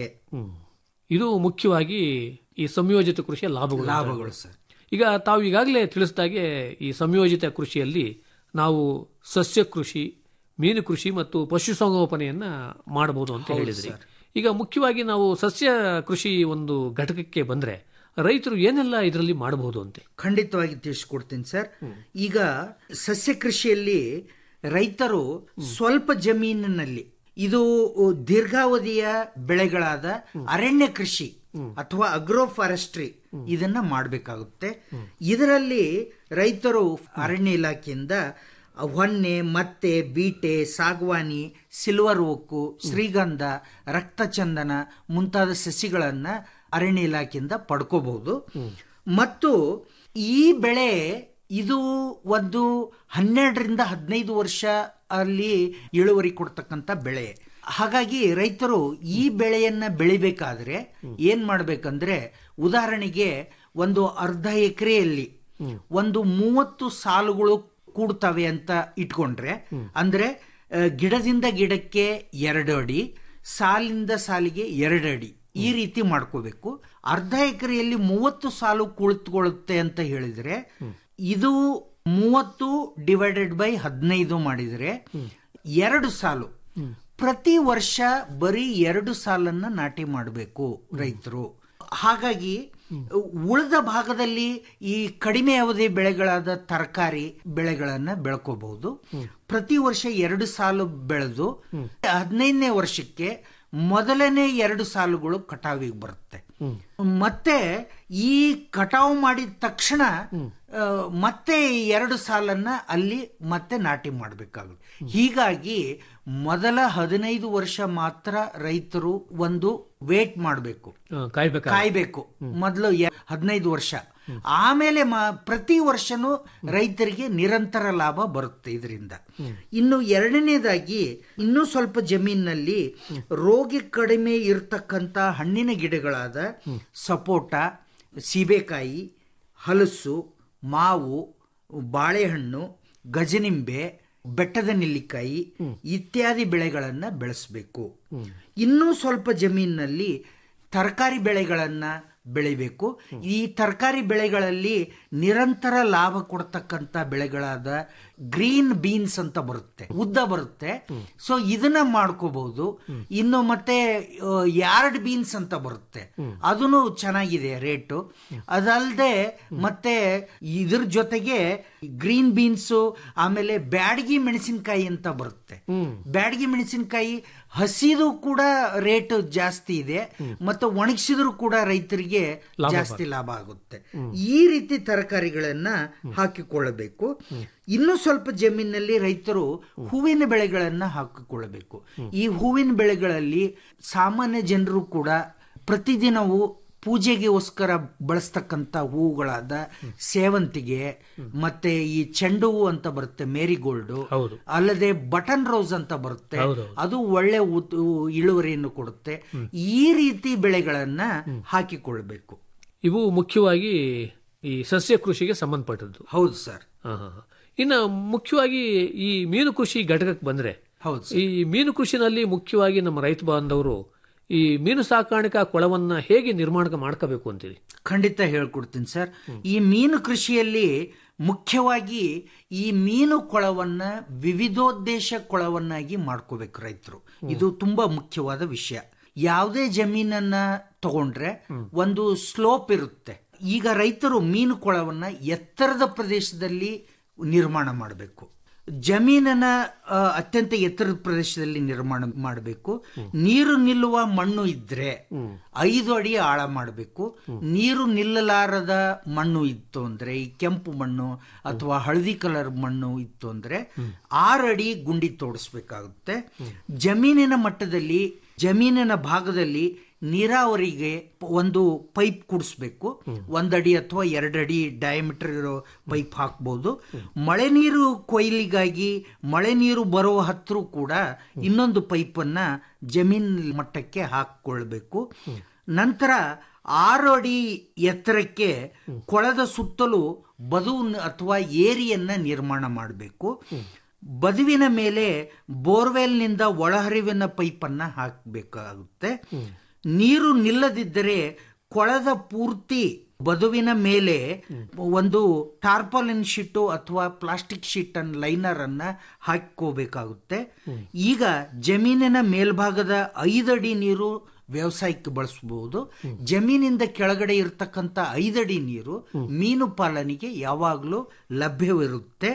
ಇದು ಮುಖ್ಯವಾಗಿ ಈ ಸಂಯೋಜಿತ ಕೃಷಿಯ ಲಾಭಗಳು ಅಂತ ಲಾಭಗಳು ಹೇಳ್ಬೋದು. ಸರ್ ಈಗ ತಾವು ಈಗಾಗಲೇ ತಿಳಿಸಿದಾಗೆ ಈ ಸಂಯೋಜಿತ ಕೃಷಿಯಲ್ಲಿ ನಾವು ಸಸ್ಯ ಕೃಷಿ ಮೀನು ಕೃಷಿ ಮತ್ತು ಪಶುಸಂಗೋಪನೆಯನ್ನ ಮಾಡಬಹುದು ಅಂತ ಹೌದು ಹೇಳಿದ್ರಿ ಸರ್. ಈಗ ಮುಖ್ಯವಾಗಿ ನಾವು ಸಸ್ಯ ಕೃಷಿ ಒಂದು ಘಟಕಕ್ಕೆ ಬಂದ್ರೆ ರೈತರು ಏನೆಲ್ಲ ಇದರಲ್ಲಿ ಮಾಡಬಹುದು ಅಂತ ಖಂಡಿತವಾಗಿ ತಿಳಿಸ್ಕೊಡ್ತೀನಿ ಸರ್ ಈಗ ಸಸ್ಯ ಕೃಷಿಯಲ್ಲಿ ರೈತರು ಸ್ವಲ್ಪ ಜಮೀನಿನಲ್ಲಿ ಇದು ದೀರ್ಘಾವಧಿಯ ಬೆಳೆಗಳಾದ ಅರಣ್ಯ ಕೃಷಿ ಅಥವಾ ಅಗ್ರೋ ಫಾರೆಸ್ಟ್ರಿ ಇದನ್ನ ಮಾಡಬೇಕಾಗುತ್ತೆ ಇದರಲ್ಲಿ ರೈತರು ಅರಣ್ಯ ಇಲಾಖೆಯಿಂದ ಹೊನ್ನೆ ಮತ್ತೆ ಬೀಟೆ ಸಾಗವಾನಿ ಸಿಲ್ವರ್ ಓಕು ಶ್ರೀಗಂಧ ರಕ್ತಚಂದನ ಮುಂತಾದ ಸಸಿಗಳನ್ನ ಅರಣ್ಯ ಇಲಾಖೆಯಿಂದ ಪಡ್ಕೋಬಹುದು ಮತ್ತು ಈ ಬೆಳೆ ಇದು ಒಂದು ಹನ್ನೆರಡರಿಂದ ಹದಿನೈದು ವರ್ಷ ಅಲ್ಲಿ ಇಳುವರಿ ಕೊಡ್ತಕ್ಕಂಥ ಬೆಳೆ ಹಾಗಾಗಿ ರೈತರು ಈ ಬೆಳೆಯನ್ನ ಬೆಳಿಬೇಕಾದ್ರೆ ಏನ್ ಮಾಡ್ಬೇಕಂದ್ರೆ ಉದಾಹರಣೆಗೆ ಒಂದು ಅರ್ಧ ಎಕರೆಯಲ್ಲಿ ಒಂದು ಮೂವತ್ತು ಸಾಲುಗಳು ಕೂಡ್ತವೆ ಅಂತ ಇಟ್ಕೊಂಡ್ರೆ ಅಂದ್ರೆ ಆ, ಗಿಡದಿಂದ ಗಿಡಕ್ಕೆ ಎರಡು ಅಡಿ ಸಾಲಿಂದ ಸಾಲಿಗೆ ಎರಡು ಅಡಿ ಈ ರೀತಿ ಮಾಡ್ಕೋಬೇಕು ಅರ್ಧ ಎಕರೆಯಲ್ಲಿ ಮೂವತ್ತು ಸಾಲು ಕುಳಿತುಕೊಳ್ಳುತ್ತೆ ಅಂತ ಹೇಳಿದ್ರೆ ಇದು ಮೂವತ್ತು ಡಿವೈಡೆಡ್ ಬೈ ಹದಿನೈದು ಮಾಡಿದರೆ ಎರಡು ಸಾಲು ಪ್ರತಿ ವರ್ಷ ಬರೀ ಎರಡು ಸಾಲನ್ನ ನಾಟಿ ಮಾಡಬೇಕು ರೈತರು ಹಾಗಾಗಿ ಉಳಿದ ಭಾಗದಲ್ಲಿ ಈ ಕಡಿಮೆ ಅವಧಿ ಬೆಳೆಗಳಾದ ತರಕಾರಿ ಬೆಳೆಗಳನ್ನ ಬೆಳ್ಕೋಬಹುದು ಪ್ರತಿ ವರ್ಷ ಎರಡು ಸಾಲು ಬೆಳೆದು ಹದಿನೈದನೇ ವರ್ಷಕ್ಕೆ ಮೊದಲನೇ ಎರಡು ಸಾಲುಗಳು ಕಟಾವಿಗೆ ಬರುತ್ತೆ ಮತ್ತೆ ಈ ಕಟಾವು ಮಾಡಿದ ತಕ್ಷಣ ಆ, ಮತ್ತೆ ಈ ಎರಡು ಸಾಲನ್ನ ಅಲ್ಲಿ ಮತ್ತೆ ನಾಟಿ ಮಾಡಬೇಕಾಗುತ್ತೆ ಹೀಗಾಗಿ ಮೊದಲ ಹದಿನೈದು ವರ್ಷ ಮಾತ್ರ ರೈತರು ಒಂದು ವೇಟ್ ಮಾಡಬೇಕು ಕಾಯ್ಬೇಕು ಕಾಯ್ಬೇಕು ಮೊದಲು ಹದಿನೈದು ವರ್ಷ ಆಮೇಲೆ ಮ- ಪ್ರತಿ ವರ್ಷನೂ ರೈತರಿಗೆ ನಿರಂತರ ಲಾಭ ಬರುತ್ತೆ ಇದರಿಂದ ಇನ್ನು ಎರಡನೇದಾಗಿ ಇನ್ನೂ ಸ್ವಲ್ಪ ಜಮೀನಿನಲ್ಲಿ ರೋಗ ಕಡಿಮೆ ಇರತಕ್ಕಂತ ಹಣ್ಣಿನ ಗಿಡಗಳಾದ ಸಪೋಟ ಸೀಬೆಕಾಯಿ ಹಲಸು ಮಾವು ಬಾಳೆಹಣ್ಣು ಗಜನಿಂಬೆ ಬೆಟ್ಟದ ನೆಲ್ಲಿಕಾಯಿ ಇತ್ಯಾದಿ ಬೆಳೆಗಳನ್ನ ಬೆಳೆಸಬೇಕು ಇನ್ನೂ ಸ್ವಲ್ಪ ಜಮೀನಿನಲ್ಲಿ ತರಕಾರಿ ಬೆಳೆಗಳನ್ನ ಬೆಳಿಬೇಕು ಈ ತರಕಾರಿ ಬೆಳೆಗಳಲ್ಲಿ ನಿರಂತರ ಲಾಭ ಕೊಡ್ತಕ್ಕಂತ ಬೆಳೆಗಳಾದ ಗ್ರೀನ್ ಬೀನ್ಸ್ ಅಂತ ಬರುತ್ತೆ ಉದ್ದ ಬರುತ್ತೆ ಸೊ ಇದನ್ನ ಮಾಡ್ಕೋಬಹುದು ಇನ್ನು ಮತ್ತೆ ಯಾರ್ಡ್ ಬೀನ್ಸ್ ಅಂತ ಬರುತ್ತೆ ಅದನ್ನು ಚೆನ್ನಾಗಿದೆ ರೇಟು ಅದಲ್ಲದೆ ಮತ್ತೆ ಇದ್ರ ಜೊತೆಗೆ ಗ್ರೀನ್ ಬೀನ್ಸು ಆಮೇಲೆ ಬ್ಯಾಡಗಿ ಮೆಣಸಿನಕಾಯಿ ಅಂತ ಬರುತ್ತೆ ಬ್ಯಾಡಗಿ ಮೆಣಸಿನಕಾಯಿ ಹಸಿದು ಕೂಡ ರೇಟ್ ಜಾಸ್ತಿ ಇದೆ ಮತ್ತು ಒಣಗಿಸಿದ್ರು ಕೂಡ ರೈತರಿಗೆ ಲಾಭ ಜಾಸ್ತಿ ಲಾಭ ಆಗುತ್ತೆ ಈ ರೀತಿ ತರಕಾರಿಗಳನ್ನ ಹಾಕಿಕೊಳ್ಳಬೇಕು ಇನ್ನು ಸ್ವಲ್ಪ ಜಮೀನಿನಲ್ಲಿ ರೈತರು ಹೂವಿನ ಬೆಳೆಗಳನ್ನ ಹಾಕಿಕೊಳ್ಳಬೇಕು ಈ ಹೂವಿನ ಬೆಳೆಗಳಲ್ಲಿ ಸಾಮಾನ್ಯ ಜನರು ಕೂಡ ಪ್ರತಿದಿನವೂ ಪೂಜೆಗೋಸ್ಕರ ಬಳಸ್ತಕ್ಕಂಥ ಹೂವುಗಳಾದ ಸೇವಂತಿಗೆ ಮತ್ತೆ ಈ ಚೆಂಡು ಹೂ ಅಂತ ಬರುತ್ತೆ ಮೇರಿಗೋಲ್ಡ್ ಅಲ್ಲದೆ ಬಟನ್ ರೋಸ್ ಅಂತ ಬರುತ್ತೆ ಹೌದು. ಅದು ಒಳ್ಳೆ ಉತ್- ಇಳುವರಿಯನ್ನು ಕೊಡುತ್ತೆ ಈ ರೀತಿ ಬೆಳೆಗಳನ್ನ ಹಾಕಿಕೊಳ್ಬೇಕು ಇವು ಮುಖ್ಯವಾಗಿ ಈ ಸಸ್ಯ ಕೃಷಿಗೆ ಸಂಬಂಧಪಟ್ಟದ್ದು ಹೌದು ಸರ್ ಇನ್ನು ಮುಖ್ಯವಾಗಿ ಈ ಮೀನು ಕೃಷಿ ಘಟಕಕ್ಕೆ ಬಂದ್ರೆ ಹೌದು ಈ ಮೀನು ಕೃಷಿನಲ್ಲಿ ಮುಖ್ಯವಾಗಿ ನಮ್ಮ ರೈತ ಬಾಂಧವರು ಈ ಮೀನು ಸಾಕಾಣಿಕಾ ಕೊಳವನ್ನ ಹೇಗೆ ನಿರ್ಮಾಣ ಮಾಡ್ಕೋಬೇಕು ಅಂತೀರಿ ಖಂಡಿತ ಹೇಳ್ಕೊಡ್ತೀನಿ ಸರ್ ಈ ಮೀನು ಕೃಷಿಯಲ್ಲಿ ಮುಖ್ಯವಾಗಿ ಈ ಮೀನು ಕೊಳವನ್ನ ವಿವಿಧೋದ್ದೇಶ ಕೊಳವನ್ನಾಗಿ ಮಾಡ್ಕೋಬೇಕು ರೈತರು ಇದು ತುಂಬಾ ಮುಖ್ಯವಾದ ವಿಷಯ ಯಾವುದೇ ಜಮೀನನ್ನ ತಗೊಂಡ್ರೆ ಒಂದು ಸ್ಲೋಪ್ ಇರುತ್ತೆ ಈಗ ರೈತರು ಮೀನು ಕೊಳವನ್ನ ಎತ್ತರದ ಪ್ರದೇಶದಲ್ಲಿ ನಿರ್ಮಾಣ ಮಾಡಬೇಕು ಜಮೀನನ್ನ ಆ, ಅತ್ಯಂತ ಎತ್ತರದ ಪ್ರದೇಶದಲ್ಲಿ ನಿರ್ಮಾಣ ಮಾಡಬೇಕು ನೀರು ನಿಲ್ಲುವ ಮಣ್ಣು ಇದ್ರೆ ಐದು ಅಡಿ ಆಳ ಮಾಡಬೇಕು ನೀರು ನಿಲ್ಲಲಾರದ ಮಣ್ಣು ಇತ್ತು ಅಂದ್ರೆ ಈ ಕೆಂಪು ಮಣ್ಣು ಅಥವಾ ಹಳದಿ ಕಲರ್ ಮಣ್ಣು ಇತ್ತು ಅಂದ್ರೆ ಆರು ಅಡಿ ಗುಂಡಿ ತೋಡಿಸ್ಬೇಕಾಗುತ್ತೆ ಜಮೀನಿನ ಮಟ್ಟದಲ್ಲಿ ಜಮೀನಿನ ಭಾಗದಲ್ಲಿ ನೀರಾವರಿಗೆ ಒಂದು ಪೈಪ್ ಕುಡಿಸ್ಬೇಕು ಒಂದಡಿ ಅಥವಾ ಎರಡಡಿ ಡಯಾಮೀಟರ್ ಇರೋ ಪೈಪ್ ಹಾಕ್ಬೋದು ಮಳೆ ನೀರು ಕೊಯ್ಲಿಗಾಗಿ ಮಳೆ ನೀರು ಬರೋ ಹತ್ರ ಕೂಡ ಇನ್ನೊಂದು ಪೈಪನ್ನ ಜಮೀನ್ ಮಟ್ಟಕ್ಕೆ ಹಾಕಿಕೊಳ್ಬೇಕು ನಂತರ ಆರು ಅಡಿ ಎತ್ತರಕ್ಕೆ ಕೊಳದ ಸುತ್ತಲೂ ಬದು ಅಥವಾ ಏರಿಯನ್ನ ನಿರ್ಮಾಣ ಮಾಡಬೇಕು ಬದುವಿನ ಮೇಲೆ ಬೋರ್ವೆಲ್ನಿಂದ ಒಳಹರಿವಿನ ಪೈಪನ್ನ ಹಾಕಬೇಕಾಗುತ್ತೆ ನೀರು ನಿಲ್ಲದಿದ್ದರೆ ಕೊಳದ ಪೂರ್ತಿ ಬದುವಿನ ಮೇಲೆ ಒಂದು ಟಾರ್ಪಾಲಿನ್ ಶೀಟು ಅಥವಾ ಪ್ಲಾಸ್ಟಿಕ್ ಶೀಟ್ ಅನ್ನ ಲೈನರ್ ಅನ್ನ ಹಾಕೋಬೇಕಾಗುತ್ತೆ ಈಗ ಜಮೀನಿನ ಮೇಲ್ಭಾಗದ ಐದಡಿ ನೀರು ವ್ಯವಸಾಯಕ್ಕೆ ಬಳಸಬಹುದು ಜಮೀನಿಂದ ಕೆಳಗಡೆ ಇರತಕ್ಕಂತ ಐದಡಿ ನೀರು ಮೀನು ಪಾಲನೆಗೆ ಯಾವಾಗಲೂ ಲಭ್ಯವಿರುತ್ತೆ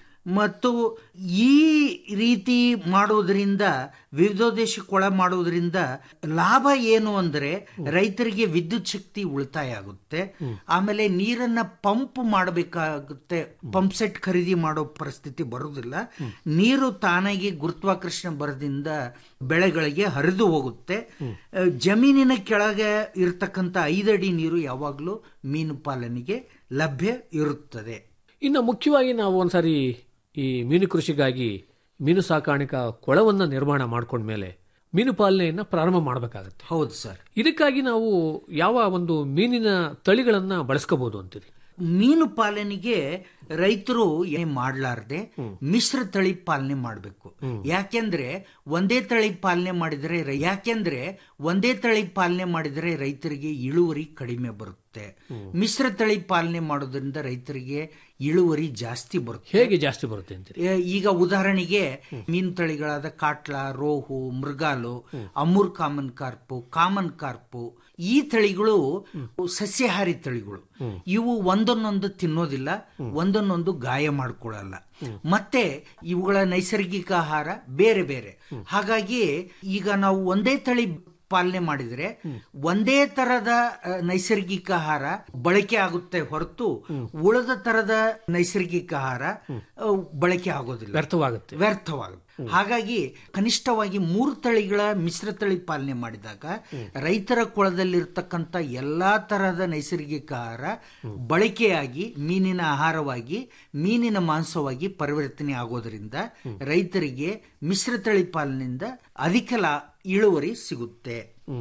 ಮತ್ತು ಈ ರೀತಿ ಮಾಡುವುದರಿಂದ ವಿವಿಧೋದ್ದೇಶ ಕೊಳ ಮಾಡುವುದರಿಂದ ಲಾಭ ಏನು ಅಂದರೆ ರೈತರಿಗೆ ವಿದ್ಯುತ್ ಶಕ್ತಿ ಉಳಿತಾಯ ಆಗುತ್ತೆ ಆಮೇಲೆ ನೀರನ್ನ ಪಂಪ್ ಮಾಡಬೇಕಾಗುತ್ತೆ ಪಂಪ್ ಸೆಟ್ ಖರೀದಿ ಮಾಡೋ ಪರಿಸ್ಥಿತಿ ಬರುವುದಿಲ್ಲ ನೀರು ತಾನಾಗಿ ಗುರುತ್ವಾಕರ್ಷಣೆ ಬರದಿಂದ ಬೆಳೆಗಳಿಗೆ ಹರಿದು ಹೋಗುತ್ತೆ ಅಹ್, ಜಮೀನಿನ ಕೆಳಗೆ ಇರತಕ್ಕಂತ ಐದಡಿ ನೀರು ಯಾವಾಗಲೂ ಮೀನು ಪಾಲನೆಗೆ ಲಭ್ಯ ಇರುತ್ತದೆ ಇನ್ನು ಮುಖ್ಯವಾಗಿ ನಾವು ಒಂದ್ಸಾರಿ ಈ ಮೀನು ಕೃಷಿಗಾಗಿ ಮೀನು ಸಾಕಾಣಿಕಾ ಕೊಳವನ್ನ ನಿರ್ಮಾಣ ಮಾಡ್ಕೊಂಡ್ಮೇಲೆ ಮೀನು ಪಾಲನೆಯನ್ನ ಪ್ರಾರಂಭ ಮಾಡಬೇಕಾಗತ್ತೆ ಹೌದು ಸರ್ ಇದಕ್ಕಾಗಿ ನಾವು ಯಾವ ಒಂದು ಮೀನಿನ ತಳಿಗಳನ್ನ ಬಳಸ್ಕೋಬಹುದು ಅಂತೀರಿ ಮೀನು ಪಾಲನೆಗೆ ರೈತರು ಏನ್ ಮಾಡ್ಲಾರ್ದೆ ಮಿಶ್ರ ತಳಿ ಪಾಲನೆ ಮಾಡಬೇಕು ಯಾಕೆಂದ್ರೆ ಒಂದೇ ತಳಿ ಪಾಲನೆ ಮಾಡಿದ್ರೆ ರೈ- ಯಾಕೆಂದ್ರೆ ಒಂದೇ ತಳಿ ಪಾಲನೆ ಮಾಡಿದ್ರೆ ರೈತರಿಗೆ ಇಳುವರಿ ಕಡಿಮೆ ಬರುತ್ತೆ ಮಿಶ್ರ ತಳಿ ಪಾಲನೆ ಮಾಡೋದ್ರಿಂದ ರೈತರಿಗೆ ಇಳುವರಿ ಜಾಸ್ತಿ ಬರುತ್ತೆ ಹೇಗೆ ಜಾಸ್ತಿ ಬರುತ್ತೆ ಅಂತೀರಿ ಏ, ಈಗ ಉದಾಹರಣೆಗೆ ಮೀನು ತಳಿಗಳಾದ catla rohu mrigal Amur common carp common carp ಈ ತಳಿಗಳು ಸಸ್ಯಾಹಾರಿ ತಳಿಗಳು ಇವು ಒಂದನ್ನೊಂದು ತಿನ್ನೋದಿಲ್ಲ ಒಂದನ್ನೊಂದು ಗಾಯ ಮಾಡ್ಕೊಳ್ಳಲ್ಲ ಮತ್ತೆ ಇವುಗಳ ನೈಸರ್ಗಿಕ ಆಹಾರ ಬೇರೆ ಬೇರೆ ಹಾಗಾಗಿ ಈಗ ನಾವು ಒಂದೇ ತಳಿ ಪಾಲನೆ ಮಾಡಿದ್ರೆ ಒಂದೇ ತರದ ಅ, ನೈಸರ್ಗಿಕ ಆಹಾರ ಬಳಕೆ ಆಗುತ್ತೆ ಹೊರತು ಉಳಿದ ತರದ ನೈಸರ್ಗಿಕ ಆಹಾರ ಅ, ಬಳಕೆ ಆಗೋದಿಲ್ಲ ವ್ಯರ್ಥವಾಗುತ್ತೆ ವ್ಯರ್ಥವಾಗುತ್ತೆ ಹಾಗಾಗಿ ಕನಿಷ್ಠವಾಗಿ ಮೂರು ತಳಿಗಳ ಮಿಶ್ರ ತಳಿ ಪಾಲನೆ ಮಾಡಿದಾಗ ರೈತರ ಕೊಳದಲ್ಲಿರ್ತಕ್ಕಂಥ ಎಲ್ಲಾ ತರಹದ ನೈಸರ್ಗಿಕ ಆಹಾರ ಬಳಕೆಯಾಗಿ ಮೀನಿನ ಆಹಾರವಾಗಿ ಮೀನಿನ ಮಾಂಸವಾಗಿ ಪರಿವರ್ತನೆ ಆಗೋದ್ರಿಂದ ರೈತರಿಗೆ ಮಿಶ್ರ ತಳಿ ಪಾಲನೆಯಿಂದ ಅಧಿಕ ಲಾ ಇಳುವರಿ ಸಿಗುತ್ತೆ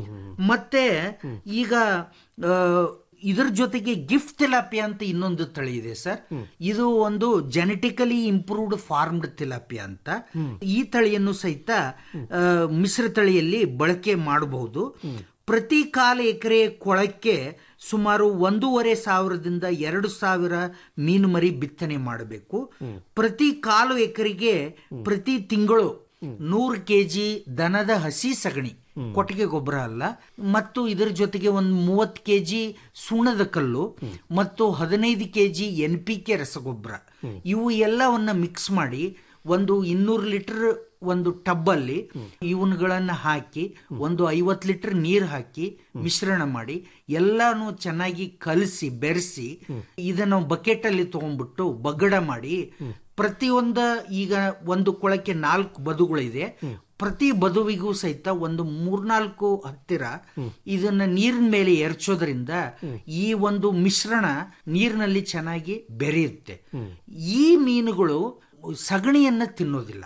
ಮತ್ತೆ ಈಗ ಆ, ಇದರ ಜೊತೆಗೆ ಗಿಫ್ಟ್ ತಿಲಾಪಿಯಾ ಅಂತ ಇನ್ನೊಂದು ತಳಿ ಇದೆ ಸರ್ ಇದು ಒಂದು ಜೆನೆಟಿಕಲಿ ಇಂಪ್ರೂವ್ಡ್ ಫಾರ್ಮ್ಡ್ ತಿಲಾಪಿಯಾ ಅಂತ ಈ ತಳಿಯನ್ನು ಸಹಿತ ಆ, ಮಿಶ್ರ ತಳಿಯಲ್ಲಿ ಬಳಕೆ ಮಾಡಬಹುದು ಪ್ರತಿ ಕಾಲು ಎಕರೆ ಕೊಳಕ್ಕೆ ಸುಮಾರು ಒಂದೂವರೆ ಸಾವಿರದಿಂದ ಎರಡು ಸಾವಿರ ಮೀನು ಮರಿ ಬಿತ್ತನೆ ಮಾಡಬೇಕು ಪ್ರತಿ ಕಾಲು ಎಕರೆಗೆ ಪ್ರತಿ ತಿಂಗಳು ನೂರು ಕೆಜಿ ದನದ ಹಸಿ ಸಗಣಿ ಕೊಟ್ಟಿಗೆ ಗೊಬ್ಬರ ಅಲ್ಲ ಮತ್ತು ಇದರ ಜೊತೆಗೆ ಒಂದು ಮೂವತ್ತು ಕೆಜಿ ಸುಣ್ಣದ ಕಲ್ಲು ಮತ್ತು ಹದಿನೈದು ಕೆಜಿ ಎನ್ ಪಿ ಕೆ ರಸಗೊಬ್ಬರ ಇವು ಎಲ್ಲವನ್ನ ಮಿಕ್ಸ್ ಮಾಡಿ ಒಂದು ಇನ್ನೂರು ಲೀಟರ್ ಒಂದು ಟಬ್ಬಲ್ಲಿ ಇವನ್ಗಳನ್ನ ಹಾಕಿ ಒಂದು ಐವತ್ತು ಲೀಟರ್ ನೀರು ಹಾಕಿ ಮಿಶ್ರಣ ಮಾಡಿ ಎಲ್ಲಾನು ಚೆನ್ನಾಗಿ ಕಲಸಿ ಬೆರೆಸಿ ಇದನ್ನು ಬಕೆಟ್ ಅಲ್ಲಿ ತಗೊಂಡ್ಬಿಟ್ಟು ಬಗ್ಗಡ ಮಾಡಿ ಪ್ರತಿಯೊಂದ ಈಗ ಒಂದು ಕೊಳಕ್ಕೆ ನಾಲ್ಕು ಬದುಗಳಿದೆ ಪ್ರತಿ ಬದುವಿಗೂ ಸಹಿತ ಒಂದು ಮೂರ್ನಾಲ್ಕು ಹತ್ತಿರ ಇದನ್ನ ನೀರಿನ ಮೇಲೆ ಎರಚೋದ್ರಿಂದ ಈ ಒಂದು ಮಿಶ್ರಣ ನೀರಿನಲ್ಲಿ ಚೆನ್ನಾಗಿ ಬೆರೆಯುತ್ತೆ ಈ ಮೀನುಗಳು ಸಗಣಿಯನ್ನ ತಿನ್ನೋದಿಲ್ಲ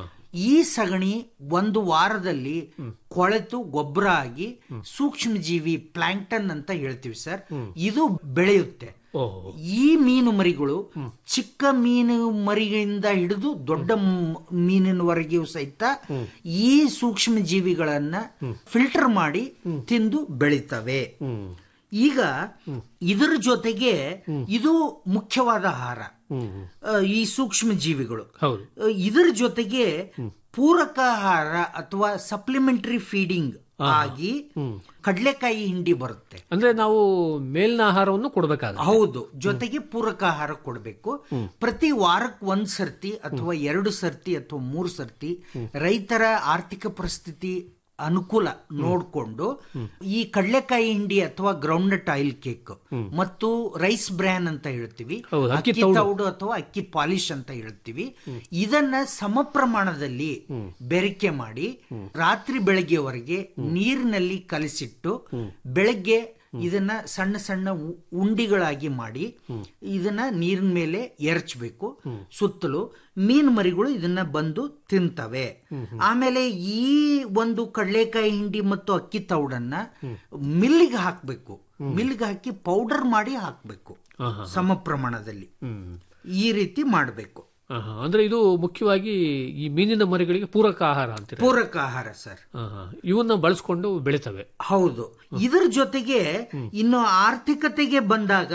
ಈ ಸಗಣಿ ಒಂದು ವಾರದಲ್ಲಿ ಕೊಳೆತು ಗೊಬ್ಬರ ಆಗಿ ಸೂಕ್ಷ್ಮ ಜೀವಿ ಪ್ಲಾಂಕ್ಟನ್ ಅಂತ ಹೇಳ್ತೀವಿ ಸರ್ ಇದು ಬೆಳೆಯುತ್ತೆ ಈ ಮೀನು ಮರಿಗಳು ಚಿಕ್ಕ ಮೀನು ಮರಿಗಳಿಂದ ಹಿಡಿದು ದೊಡ್ಡ ಮ್- ಮೀನಿನವರೆಗೂ ಸಹಿತ ಈ ಸೂಕ್ಷ್ಮ ಜೀವಿಗಳನ್ನ ಫಿಲ್ಟರ್ ಮಾಡಿ ತಿಂದು ಬೆಳಿತವೆ ಈಗ ಇದರ ಜೊತೆಗೆ ಇದು ಮುಖ್ಯವಾದ ಆಹಾರ ಆ, ಈ ಸೂಕ್ಷ್ಮ ಜೀವಿಗಳು ಆ, ಇದರ ಜೊತೆಗೆ ಪೂರಕ ಆಹಾರ ಅಥವಾ ಸಪ್ಲಿಮೆಂಟರಿ ಫೀಡಿಂಗ್ ಆಗಿ ಕಡಲೆಕಾಯಿ ಹಿಂಡಿ ಬರುತ್ತೆ ಅಂದ್ರೆ ನಾವು ಮೇಲಿನ ಆಹಾರವನ್ನು ಕೊಡಬೇಕಾಗುತ್ತೆ ಹೌದು ಜೊತೆಗೆ ಪೂರಕ ಆಹಾರ ಕೊಡಬೇಕು ಪ್ರತಿ ವಾರಕ್ಕೆ ಒಂದ್ ಸರ್ತಿ ಅಥವಾ ಎರಡು ಸರ್ತಿ ಅಥವಾ ಮೂರು ಸರ್ತಿ ರೈತರ ಆರ್ಥಿಕ ಪರಿಸ್ಥಿತಿ ಅನುಕೂಲ ನೋಡ್ಕೊಂಡು ಈ ಕಡಲೆಕಾಯಿ ಹಿಂಡಿ ಅಥವಾ ಗ್ರೌಂಡ್ನಟ್ ಆಯಿಲ್ ಕೇಕ್ ಮತ್ತು ರೈಸ್ ಬ್ರ್ಯಾನ್ ಅಂತ ಹೇಳ್ತೀವಿ ಹೌದು, ಅಕ್ಕಿ ಅಕ್ಕಿ ತೌಡು. ತೌಡು ಅಥವಾ ಅಕ್ಕಿ ಪಾಲಿಶ್ ಅಂತ ಹೇಳ್ತೀವಿ ಇದನ್ನ ಸಮ ಪ್ರಮಾಣದಲ್ಲಿ ಬೆರಕೆ ಮಾಡಿ ರಾತ್ರಿ ಬೆಳಗ್ಗೆವರೆಗೆ ನೀರಿನಲ್ಲಿ ಕಲಸಿಟ್ಟು ಬೆಳಗ್ಗೆ ಇದನ್ನ ಸಣ್ಣ ಸಣ್ಣ ಉ- ಉಂಡಿಗಳಾಗಿ ಮಾಡಿ ಇದನ್ನ ನೀರಿನ ಮೇಲೆ ಎರಚಬೇಕು ಸುತ್ತಲೂ ಮೀನು ಮರಿಗಳು ಇದನ್ನ ಬಂದು ತಿಂತವೆ ಆಮೇಲೆ ಈ ಒಂದು ಕಡಲೆಕಾಯಿ ಹಿಂಡಿ ಮತ್ತು ಅಕ್ಕಿ ತೌಡನ್ನ ಮಿಲ್ಲಿಗೆ ಹಾಕಬೇಕು ಮಿಲ್ಲಿಗೆ ಹಾಕಿ ಪೌಡರ್ ಮಾಡಿ ಹಾಕಬೇಕು ಆಹಾ. ಸಮ ಪ್ರಮಾಣದಲ್ಲಿ ಈ ರೀತಿ ಮಾಡಬೇಕು ಆಹಾ. ಅಂದ್ರೆ ಇದು ಮುಖ್ಯವಾಗಿ ಈ ಮೀನಿನ ಮರಿಗಳಿಗೆ ಪೂರಕ ಆಹಾರ ಅಂತೀರ ಪೂರಕ ಆಹಾರ ಸರ್ ಆಹಾ. ಇವನ್ನ ಬಳಸ್ಕೊಂಡು ಬೆಳಿತವೆ ಹೌದು ಇದರ ಜೊತೆಗೆ ಇನ್ನು ಆರ್ಥಿಕತೆಗೆ ಬಂದಾಗ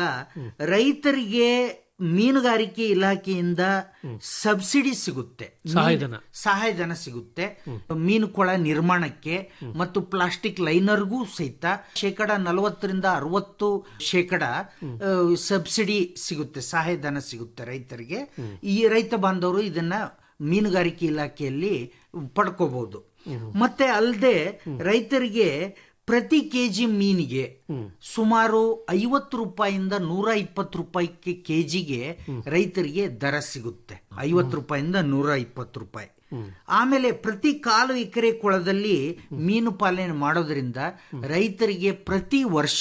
ರೈತರಿಗೆ ಮೀನುಗಾರಿಕೆ ಇಲಾಖೆಯಿಂದ ಸಬ್ಸಿಡಿ ಸಿಗುತ್ತೆ ಸಹಾಯಧನ. ಮೀನು- ಸಹಾಯಧನ ಸಿಗುತ್ತೆ ಮೀನು ಕೊಳ ನಿರ್ಮಾಣಕ್ಕೆ ಮತ್ತು ಪ್ಲಾಸ್ಟಿಕ್ ಲೈನರ್ಗೂ ಸಹಿತ ಶೇಕಡ ನಲವತ್ತರಿಂದ ಅರವತ್ತು ಶೇಕಡ ಆ, ಸಬ್ಸಿಡಿ ಸಿಗುತ್ತೆ ಸಹಾಯಧನ ಸಿಗುತ್ತೆ ರೈತರಿಗೆ ಈ ರೈತ ಬಾಂಧವರು ಇದನ್ನ ಮೀನುಗಾರಿಕೆ ಇಲಾಖೆಯಲ್ಲಿ ಪಡ್ಕೋಬಹುದು ಮತ್ತೆ ಅಲ್ಲದೆ ರೈತರಿಗೆ ಪ್ರತಿ ಕೆಜಿ ಮೀನಿಗೆ ಸುಮಾರು ಐವತ್ತು ರೂಪಾಯಿಂದ ನೂರ ಇಪ್ಪತ್ತು ರೂಪಾಯಿ ಕೆಜಿಗೆ ರೈತರಿಗೆ ದರ ಸಿಗುತ್ತೆ ಐವತ್ತು ರೂಪಾಯಿಂದ ನೂರ ಇಪ್ಪತ್ತು ರೂಪಾಯಿ ಆಮೇಲೆ ಪ್ರತಿ ಕಾಲು ಎಕರೆ ಕೊಳದಲ್ಲಿ ಮೀನು ಪಾಲನೆ ಮಾಡೋದ್ರಿಂದ ರೈತರಿಗೆ ಪ್ರತಿ ವರ್ಷ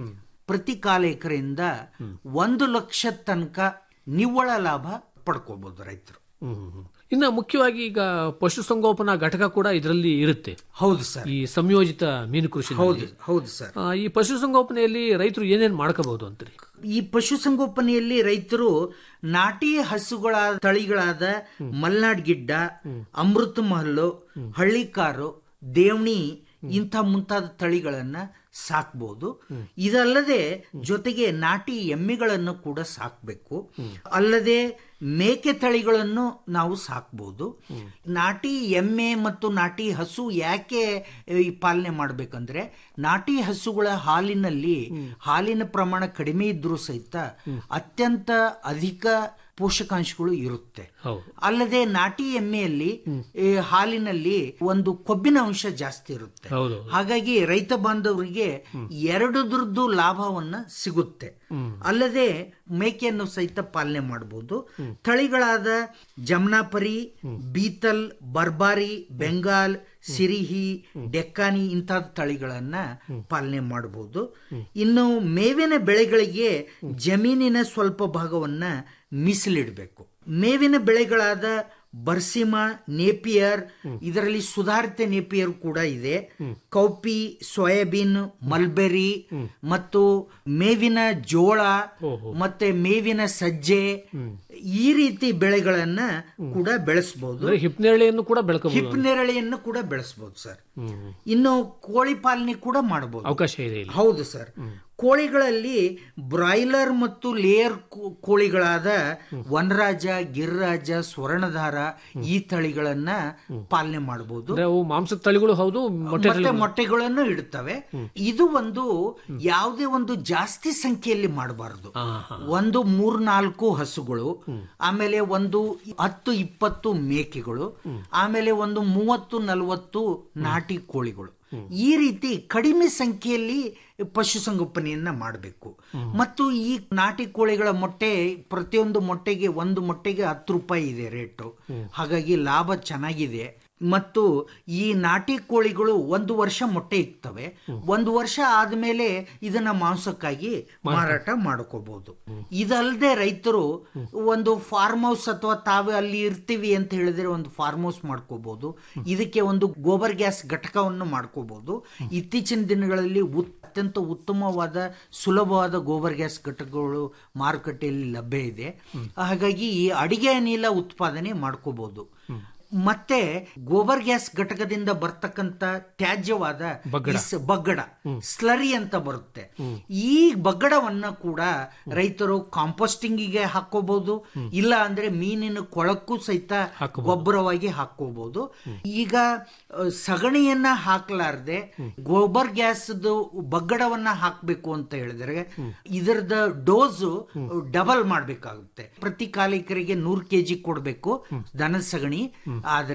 ಪ್ರತಿ ಕಾಲು ಎಕರೆಯಿಂದ ಒಂದು ಲಕ್ಷ ತನಕ ನಿವ್ವಳ ಲಾಭ ಪಡ್ಕೋಬಹುದು ರೈತರು ಹ್ಮ್. ಇನ್ನ ಮುಖ್ಯವಾಗಿ ಈಗ ಪಶುಸಂಗೋಪನಾ ಘಟಕ ಕೂಡ ಇದರಲ್ಲಿ ಇರುತ್ತೆ ಹೌದು ಸರ್ ಈ ಸಂಯೋಜಿತ ಮೀನು ಕೃಷಿ ಹೌದು ಹೌದು ಸರ್ ಈ ಪಶುಸಂಗೋಪನೆಯಲ್ಲಿ ರೈತರು ಏನೇನ್ ಮಾಡ್ಕೋಬಹುದು ಅಂತೀರಿ ಈ ಪಶುಸಂಗೋಪನೆಯಲ್ಲಿ ರೈತರು ನಾಟಿ ಹಸುಗಳ ತಳಿಗಳಾದ ಮಲ್ನಾಡ್ ಗಿಡ್ಡ ಅಮೃತ ಮಹಲ್ಲು ಹಳ್ಳಿಕಾರು ದೇವಣಿ ಇಂಥ ಮುಂತಾದ ತಳಿಗಳನ್ನ ಸಾಕ್ಬಹುದು ಇದಲ್ಲದೆ ಜೊತೆಗೆ ನಾಟಿ ಎಮ್ಮೆಗಳನ್ನು ಕೂಡ ಸಾಕ್ಬೇಕು ಅಲ್ಲದೆ ಮೇಕೆ ತಳಿಗಳನ್ನು ನಾವು ಸಾಕ್ಬಹುದು ನಾಟಿ ಎಮ್ಮೆ ಮತ್ತು ನಾಟಿ ಹಸು ಯಾಕೆ ಈ ಪಾಲನೆ ಮಾಡಬೇಕಂದ್ರೆ ನಾಟಿ ಹಸುಗಳ ಹಾಲಿನಲ್ಲಿ ಹಾಲಿನ ಪ್ರಮಾಣ ಕಡಿಮೆ ಇದ್ರೂ ಸಹಿತ ಅತ್ಯಂತ ಅಧಿಕ ಪೋಷಕಾಂಶಗಳು ಇರುತ್ತೆ ಹೌದು ಅಲ್ಲದೆ ನಾಟಿ ಎಮ್ಮೆಯಲ್ಲಿ ಈ ಹಾಲಿನಲ್ಲಿ ಒಂದು ಕೊಬ್ಬಿನ ಅಂಶ ಜಾಸ್ತಿ ಇರುತ್ತೆ ಹೌದು ಹಾಗಾಗಿ ರೈತ ಬಾಂಧವರಿಗೆ ಎರಡದ್ರದ್ದು ಲಾಭವನ್ನ ಸಿಗುತ್ತೆ ಅಲ್ಲದೆ ಮೇಕೆಯನ್ನು ಸಹಿತ ಪಾಲನೆ ಮಾಡಬಹುದು ತಳಿಗಳಾದ ಜಮ್ನಾಪರಿ ಬೀತಲ್ ಬರ್ಬಾರಿ ಬೆಂಗಾಲ್ ಸಿರಿಹಿ ಡೆಕ್ಕಾನಿ ಇಂತಹ ತಳಿಗಳನ್ನ ಪಾಲನೆ ಮಾಡಬಹುದು ಇನ್ನು ಮೇವಿನ ಬೆಳೆಗಳಿಗೆ ಜಮೀನಿನ ಸ್ವಲ್ಪ ಭಾಗವನ್ನ ಮೀಸಲಿಡಬೇಕು ಮೇವಿನ ಬೆಳೆಗಳಾದ ಬರ್ಸಿಮಾ ನೇಪಿಯರ್ ಇದರಲ್ಲಿ ಸುಧಾರಿತ ನೇಪಿಯರ್ ಕೂಡ ಇದೆ ಕೌಪಿ ಸೋಯಾಬೀನ್ ಮಲ್ಬೆರಿ ಮತ್ತು ಮೇವಿನ ಜೋಳ ಮತ್ತೆ ಮೇವಿನ ಸಜ್ಜೆ ಈ ರೀತಿ ಬೆಳೆಗಳನ್ನ ಕೂಡ ಬೆಳೆಸಬಹುದು ಅಂದ್ರೆ ಹಿಪ್ನೇರಳೆಯನ್ನು ಕೂಡ ಬೆಳಕಬಹುದು ಹಿಪ್ ನೇರಳೆಯನ್ನು ಕೂಡ ಬೆಳೆಸಬಹುದು ಸರ್ ಇನ್ನು ಕೋಳಿ ಪಾಲನೆ ಕೂಡ ಮಾಡಬಹುದು ಅವಕಾಶ ಇದೆ ಇಲ್ಲಿ ಹೌದು ಸರ್ ಕೋಳಿಗಳಲ್ಲಿ ಬ್ರಾಯ್ಲರ್ ಮತ್ತು ಲೇಯರ್ ಕೋ- ಕೋಳಿಗಳಾದ ವನರಾಜ ಗಿರಿರಾಜ ಸ್ವರ್ಣಧಾರ ಈ ತಳಿಗಳನ್ನ ಪಾಲನೆ ಮಾಡಬಹುದು ಅಂದ್ರೆ ಅವು ಮಾಂಸದ ತಳಿಗಳು ಹೌದು ಮೊಟ್ಟೆ ಮತ್ತೆ ತಳಿಗಳು. ಮೊಟ್ಟೆಗಳನ್ನು ಇಡುತ್ತವೆ ಇದು ಒಂದು ಯಾವುದೇ ಒಂದು ಜಾಸ್ತಿ ಸಂಖ್ಯೆಯಲ್ಲಿ ಮಾಡಬಾರದು ಒಂದು ಮೂರ್ನಾಲ್ಕು ಹಸುಗಳು ಆಮೇಲೆ ಒಂದು ಹತ್ತು ಇಪ್ಪತ್ತು ಮೇಕೆಗಳು ಆಮೇಲೆ ಒಂದು ಮೂವತ್ತು ನಲವತ್ತು ನಾಟಿ ಕೋಳಿಗಳು ಈ ರೀತಿ ಕಡಿಮೆ ಸಂಖ್ಯೆಯಲ್ಲಿ ಪಶುಸಂಗೋಪನೆಯನ್ನ ಮಾಡಬೇಕು ಮತ್ತು ಈ ನಾಟಿ ಕೋಳಿಗಳ ಮೊಟ್ಟೆ ಪ್ರತಿಯೊಂದು ಮೊಟ್ಟೆಗೆ ಒಂದು ಮೊಟ್ಟೆಗೆ ಹತ್ತು ರೂಪಾಯಿ ಇದೆ ರೇಟು ಹಾಗಾಗಿ ಲಾಭ ಚೆನ್ನಾಗಿದೆ ಮತ್ತು ಈ ನಾಟಿ ಕೋಳಿಗಳು ಒಂದು ವರ್ಷ ಮೊಟ್ಟೆ ಇಕ್ತವೆ ಒಂದು ವರ್ಷ ಆದ್ಮೇಲೆ ಇದನ್ನ ಮಾಂಸಕ್ಕಾಗಿ ಮಾರಾಟ ಮಾಡ್ಕೋಬಹುದು ಇದಲ್ಲದೆ ರೈತರು ಒಂದು ಫಾರ್ಮ್ ಹೌಸ್ ಅಥವಾ ತಾವೇ ಅಲ್ಲಿ ಇರ್ತೀವಿ ಅಂತ ಹೇಳಿದ್ರೆ ಒಂದು ಫಾರ್ಮ್ ಹೌಸ್ ಮಾಡ್ಕೋಬಹುದು ಇದಕ್ಕೆ ಒಂದು ಗೋಬರ್ ಗ್ಯಾಸ್ ಘಟಕವನ್ನು ಮಾಡ್ಕೋಬಹುದು ಇತ್ತೀಚಿನ ದಿನಗಳಲ್ಲಿ ಉತ್- ಅತ್ಯಂತ ಉತ್ತಮವಾದ ಸುಲಭವಾದ ಗೋಬರ್ ಗ್ಯಾಸ್ ಘಟಕಗಳು ಮಾರುಕಟ್ಟೆಯಲ್ಲಿ ಲಭ್ಯ ಇದೆ ಹಾಗಾಗಿ ಈ ಅಡಿಗೆ ಅನಿಲ ಉತ್ಪಾದನೆ ಮಾಡ್ಕೋಬಹುದು ಮತ್ತೆ ಗೋಬರ್ ಗ್ಯಾಸ್ ಘಟಕದಿಂದ ಬರ್ತಕ್ಕಂತ ತ್ಯಾಜ್ಯವಾದ ಬಗ್ಗಡ. ಈ ಸ- ಬಗ್ಗಡ ಸ್ಲರಿ ಅಂತ ಬರುತ್ತೆ ಈ ಬಗ್ಗಡವನ್ನ ಕೂಡ ರೈತರು ಕಾಂಪೋಸ್ಟಿಂಗಿಗೆ ಹಾಕೋಬಹುದು ಇಲ್ಲ ಅಂದ್ರೆ ಮೀನಿನ ಕೊಳಕ್ಕೂ ಸಹಿತ ಗೊಬ್ಬರವಾಗಿ ಹಾಕೋಬಹುದು ಈಗ ಅ, ಸಗಣಿಯನ್ನ ಹಾಕ್ಲಾರ್ದೆ ಗೋಬರ್ ಗ್ಯಾಸ್ ಬಗ್ಗಡವನ್ನ ಹಾಕ್ಬೇಕು ಅಂತ ಹೇಳಿದ್ರೆ ಇದರದ ಡೋಸ್ ಡಬಲ್ ಮಾಡ್ಬೇಕಾಗುತ್ತೆ ಪ್ರತಿ ಕಾಲಿಕರಿಗೆ ನೂರು ಕೆಜಿ ಕೊಡ್ಬೇಕು ದನದ ಸಗಣಿ ಆದ್ರೆ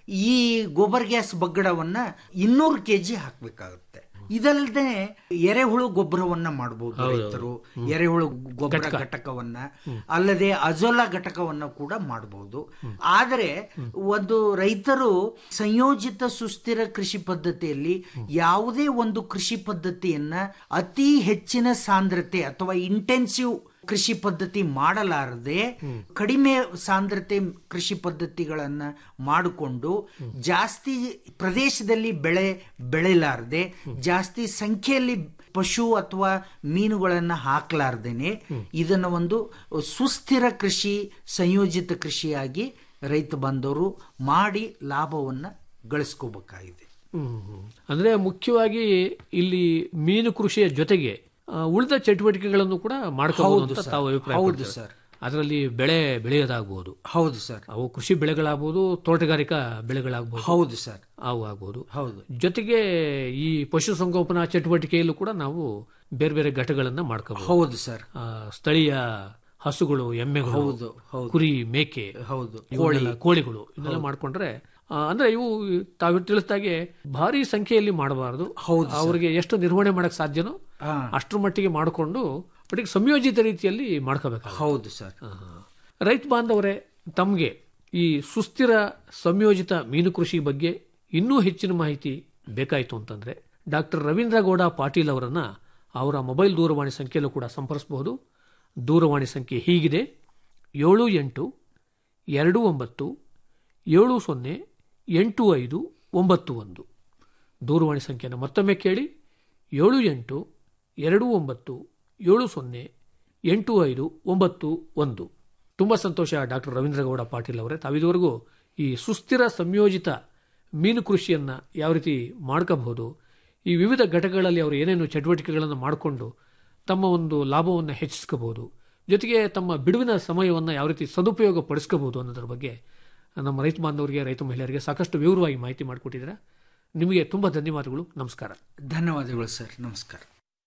ಈ ಗೋಬರ್ ಗ್ಯಾಸ್ ಬಗ್ಗಡವನ್ನ ಇನ್ನೂರು ಕೆ ಜಿ ಹಾಕಬೇಕಾಗುತ್ತೆ ಇದಲ್ಲದೆ ಎರೆಹುಳು ಗೊಬ್ಬರವನ್ನ ಮಾಡಬಹುದು ಹೌದು. ರೈತರು ಎರೆಹುಳು ಗೊಬ್ಬರ ಘಟಕ. ಘಟಕವನ್ನ ಅಲ್ಲದೆ ಅಜೋಲಾ ಘಟಕವನ್ನ ಕೂಡ ಮಾಡಬಹುದು ಆದರೆ ಒಂದು ರೈತರು ಸಂಯೋಜಿತ ಸುಸ್ಥಿರ ಕೃಷಿ ಪದ್ಧತಿಯಲ್ಲಿ ಯಾವುದೇ ಒಂದು ಕೃಷಿ ಪದ್ಧತಿಯನ್ನ ಅತಿ ಹೆಚ್ಚಿನ ಸಾಂದ್ರತೆ ಅಥವಾ ಇಂಟೆನ್ಸಿವ್ ಕೃಷಿ ಪದ್ಧತಿ ಮಾಡಲಾರದೆ ಕಡಿಮೆ ಸಾಂದ್ರತೆ ಕೃಷಿ ಪದ್ಧತಿಗಳನ್ನ ಮಾಡಿಕೊಂಡು ಜಾಸ್ತಿ ಪ್ರದೇಶದಲ್ಲಿ ಬೆಳೆ ಬೆಳೆಲಾರದೆ ಜಾಸ್ತಿ ಸಂಖ್ಯೆಯಲ್ಲಿ ಪಶು ಅಥವಾ ಮೀನುಗಳನ್ನ ಹಾಕಲಾರ್ದೇನೆ ಇದನ್ನ ಒಂದು ಸುಸ್ಥಿರ ಕೃಷಿ ಸಂಯೋಜಿತ ಕೃಷಿಯಾಗಿ ರೈತ ಬಂದವರು ಮಾಡಿ ಲಾಭವನ್ನ ಗಳಿಸ್ಕೋಬೇಕಾಗಿದೆ ಹ್ಮ್, ಹ್ಮ್. ಅಂದ್ರೆ ಮುಖ್ಯವಾಗಿ ಇಲ್ಲಿ ಮೀನು ಕೃಷಿಯ ಜೊತೆಗೆ ಆ, ಉಳಿದ ಚಟುವಟಿಕೆಗಳನ್ನು ಕೂಡ ಮಾಡ್ಕೋಬಹುದು ಹೌದು ಅಂತ ಸರ್. ತಾವು ಅಭಿಪ್ರಾಯ ಹೌದು ಪಡ್ತೀರಾ? ಸರ್. ಅದರಲ್ಲಿ ಬೆಳೆ ಬೆಳೆಯೋದಾಗಬಹುದು ಹೌದು ಸರ್ ಅವು ಕೃಷಿ ಬೆಳೆಗಳಾಗಬಹುದು ತೋಟಗಾರಿಕಾ ಬೆಳೆಗಳಾಗಬಹುದು ಹೌದು ಸರ್ ಅವು ಆಗ್ಬಹುದು ಹೌದು ಜೊತೆಗೆ ಈ ಪಶುಸಂಗೋಪನಾ ಚಟುವಟಿಕೆಯಲ್ಲೂ ಕೂಡ ನಾವು ಬೇರೆ ಬೇರೆ ಘಟಗಳನ್ನ ಮಾಡ್ಕೋಬಹುದು ಹೌದು ಸರ್ ಆ, ಸ್ಥಳೀಯ ಹಸುಗಳು ಎಮ್ಮೆಗಳು ಹೌದು, ಹೌದು. ಕುರಿ ಮೇಕೆ ಹೌದು ಇವನ್ನೆಲ್ಲ ಕೋಳಿಗಳು ಇದನ್ನೆಲ್ಲ ಮಾಡ್ಕೊಂಡ್ರೆ ಆ, ಅಂದ್ರೆ ಇವು ತಾವು ತಿಳಿಸ್ದಾಗೆ ಭಾರಿ ಸಂಖ್ಯೆಯಲ್ಲಿ ಮಾಡಬಾರದು ಹೌದು ಸರ್. ಅವರಿಗೆ ಎಷ್ಟು ನಿರ್ವಹಣೆ ಮಾಡಕ್ ಸಾಧ್ಯನೋ ಹಾ. ಅಷ್ಟರ ಮಟ್ಟಿಗೆ ಮಾಡಿಕೊಂಡು ಒಟ್ಟಿಗೆ ಸಂಯೋಜಿತ ರೀತಿಯಲ್ಲಿ ಮಾಡ್ಕೋಬೇಕು ಹೌದು ಸರ್ ರೈತ ಬಾಂಧವರೇ ತಮಗೆ ಈ ಸುಸ್ಥಿರ ಸಂಯೋಜಿತ ಮೀನು ಕೃಷಿ ಬಗ್ಗೆ ಇನ್ನೂ ಹೆಚ್ಚಿನ ಮಾಹಿತಿ ಬೇಕಾಯಿತು ಅಂತಂದ್ರೆ ಡಾಕ್ಟರ್ ರವೀಂದ್ರ ಗೌಡ ಪಾಟೀಲ್ ಅವರನ್ನ ಅವರ ಮೊಬೈಲ್ ದೂರವಾಣಿ ಸಂಖ್ಯೆಯಲ್ಲೂ ಕೂಡ ಸಂಪರ್ಸಬಹುದು ದೂರವಾಣಿ ಸಂಖ್ಯೆ ಹೀಗಿದೆ ಏಳು ಎಂಟು ಎರಡು ಒಂಬತ್ತು ಏಳು ಸೊನ್ನೆ ಎಂಟು ಐದು ಒಂಬತ್ತು ಒಂದು ದೂರವಾಣಿ ಸಂಖ್ಯೆಯನ್ನು ಮತ್ತೊಮ್ಮೆ ಕೇಳಿ ಏಳು ಎಂಟು ಎರಡು ಒಂಬತ್ತು ಏಳು ಸೊನ್ನೆ ಎಂಟು ಐದು ಒಂಬತ್ತು ಒಂದು ತುಂಬ ಸಂತೋಷ ಡಾಕ್ಟರ್ ರವೀಂದ್ರಗೌಡ ಪಾಟೀಲ್ ಅವರೇ ತಾವಿದುವರೆಗೂ ಈ ಸುಸ್ಥಿರ ಸಂಯೋಜಿತ ಮೀನು ಕೃಷಿಯನ್ನು ಯಾವ ರೀತಿ ಮಾಡ್ಕೋಬಹುದು ಈ ವಿವಿಧ ಘಟಕಗಳಲ್ಲಿ ಅವರು ಏನೇನು ಚಟುವಟಿಕೆಗಳನ್ನು ಮಾಡಿಕೊಂಡು ತಮ್ಮ ಒಂದು ಲಾಭವನ್ನು ಹೆಚ್ಚಿಸ್ಕೋಬಹುದು ಜೊತೆಗೆ ತಮ್ಮ ಬಿಡುವಿನ ಸಮಯವನ್ನು ಯಾವ ರೀತಿ ಸದುಪಯೋಗ ಪಡಿಸ್ಕೋಬಹುದು ಅನ್ನೋದ್ರ ಬಗ್ಗೆ ನಮ್ಮ ರೈತ ಬಾಂಧವರಿಗೆ ರೈತ ಮಹಿಳೆಯರಿಗೆ ಸಾಕಷ್ಟು ವಿವರವಾಗಿ ಮಾಹಿತಿ ಮಾಡಿಕೊಟ್ಟಿದ್ದೀರಾ ನಿಮಗೆ ತುಂಬ ಧನ್ಯವಾದಗಳು ನಮಸ್ಕಾರ ಧನ್ಯವಾದಗಳು ಸರ್ ನಮಸ್ಕಾರ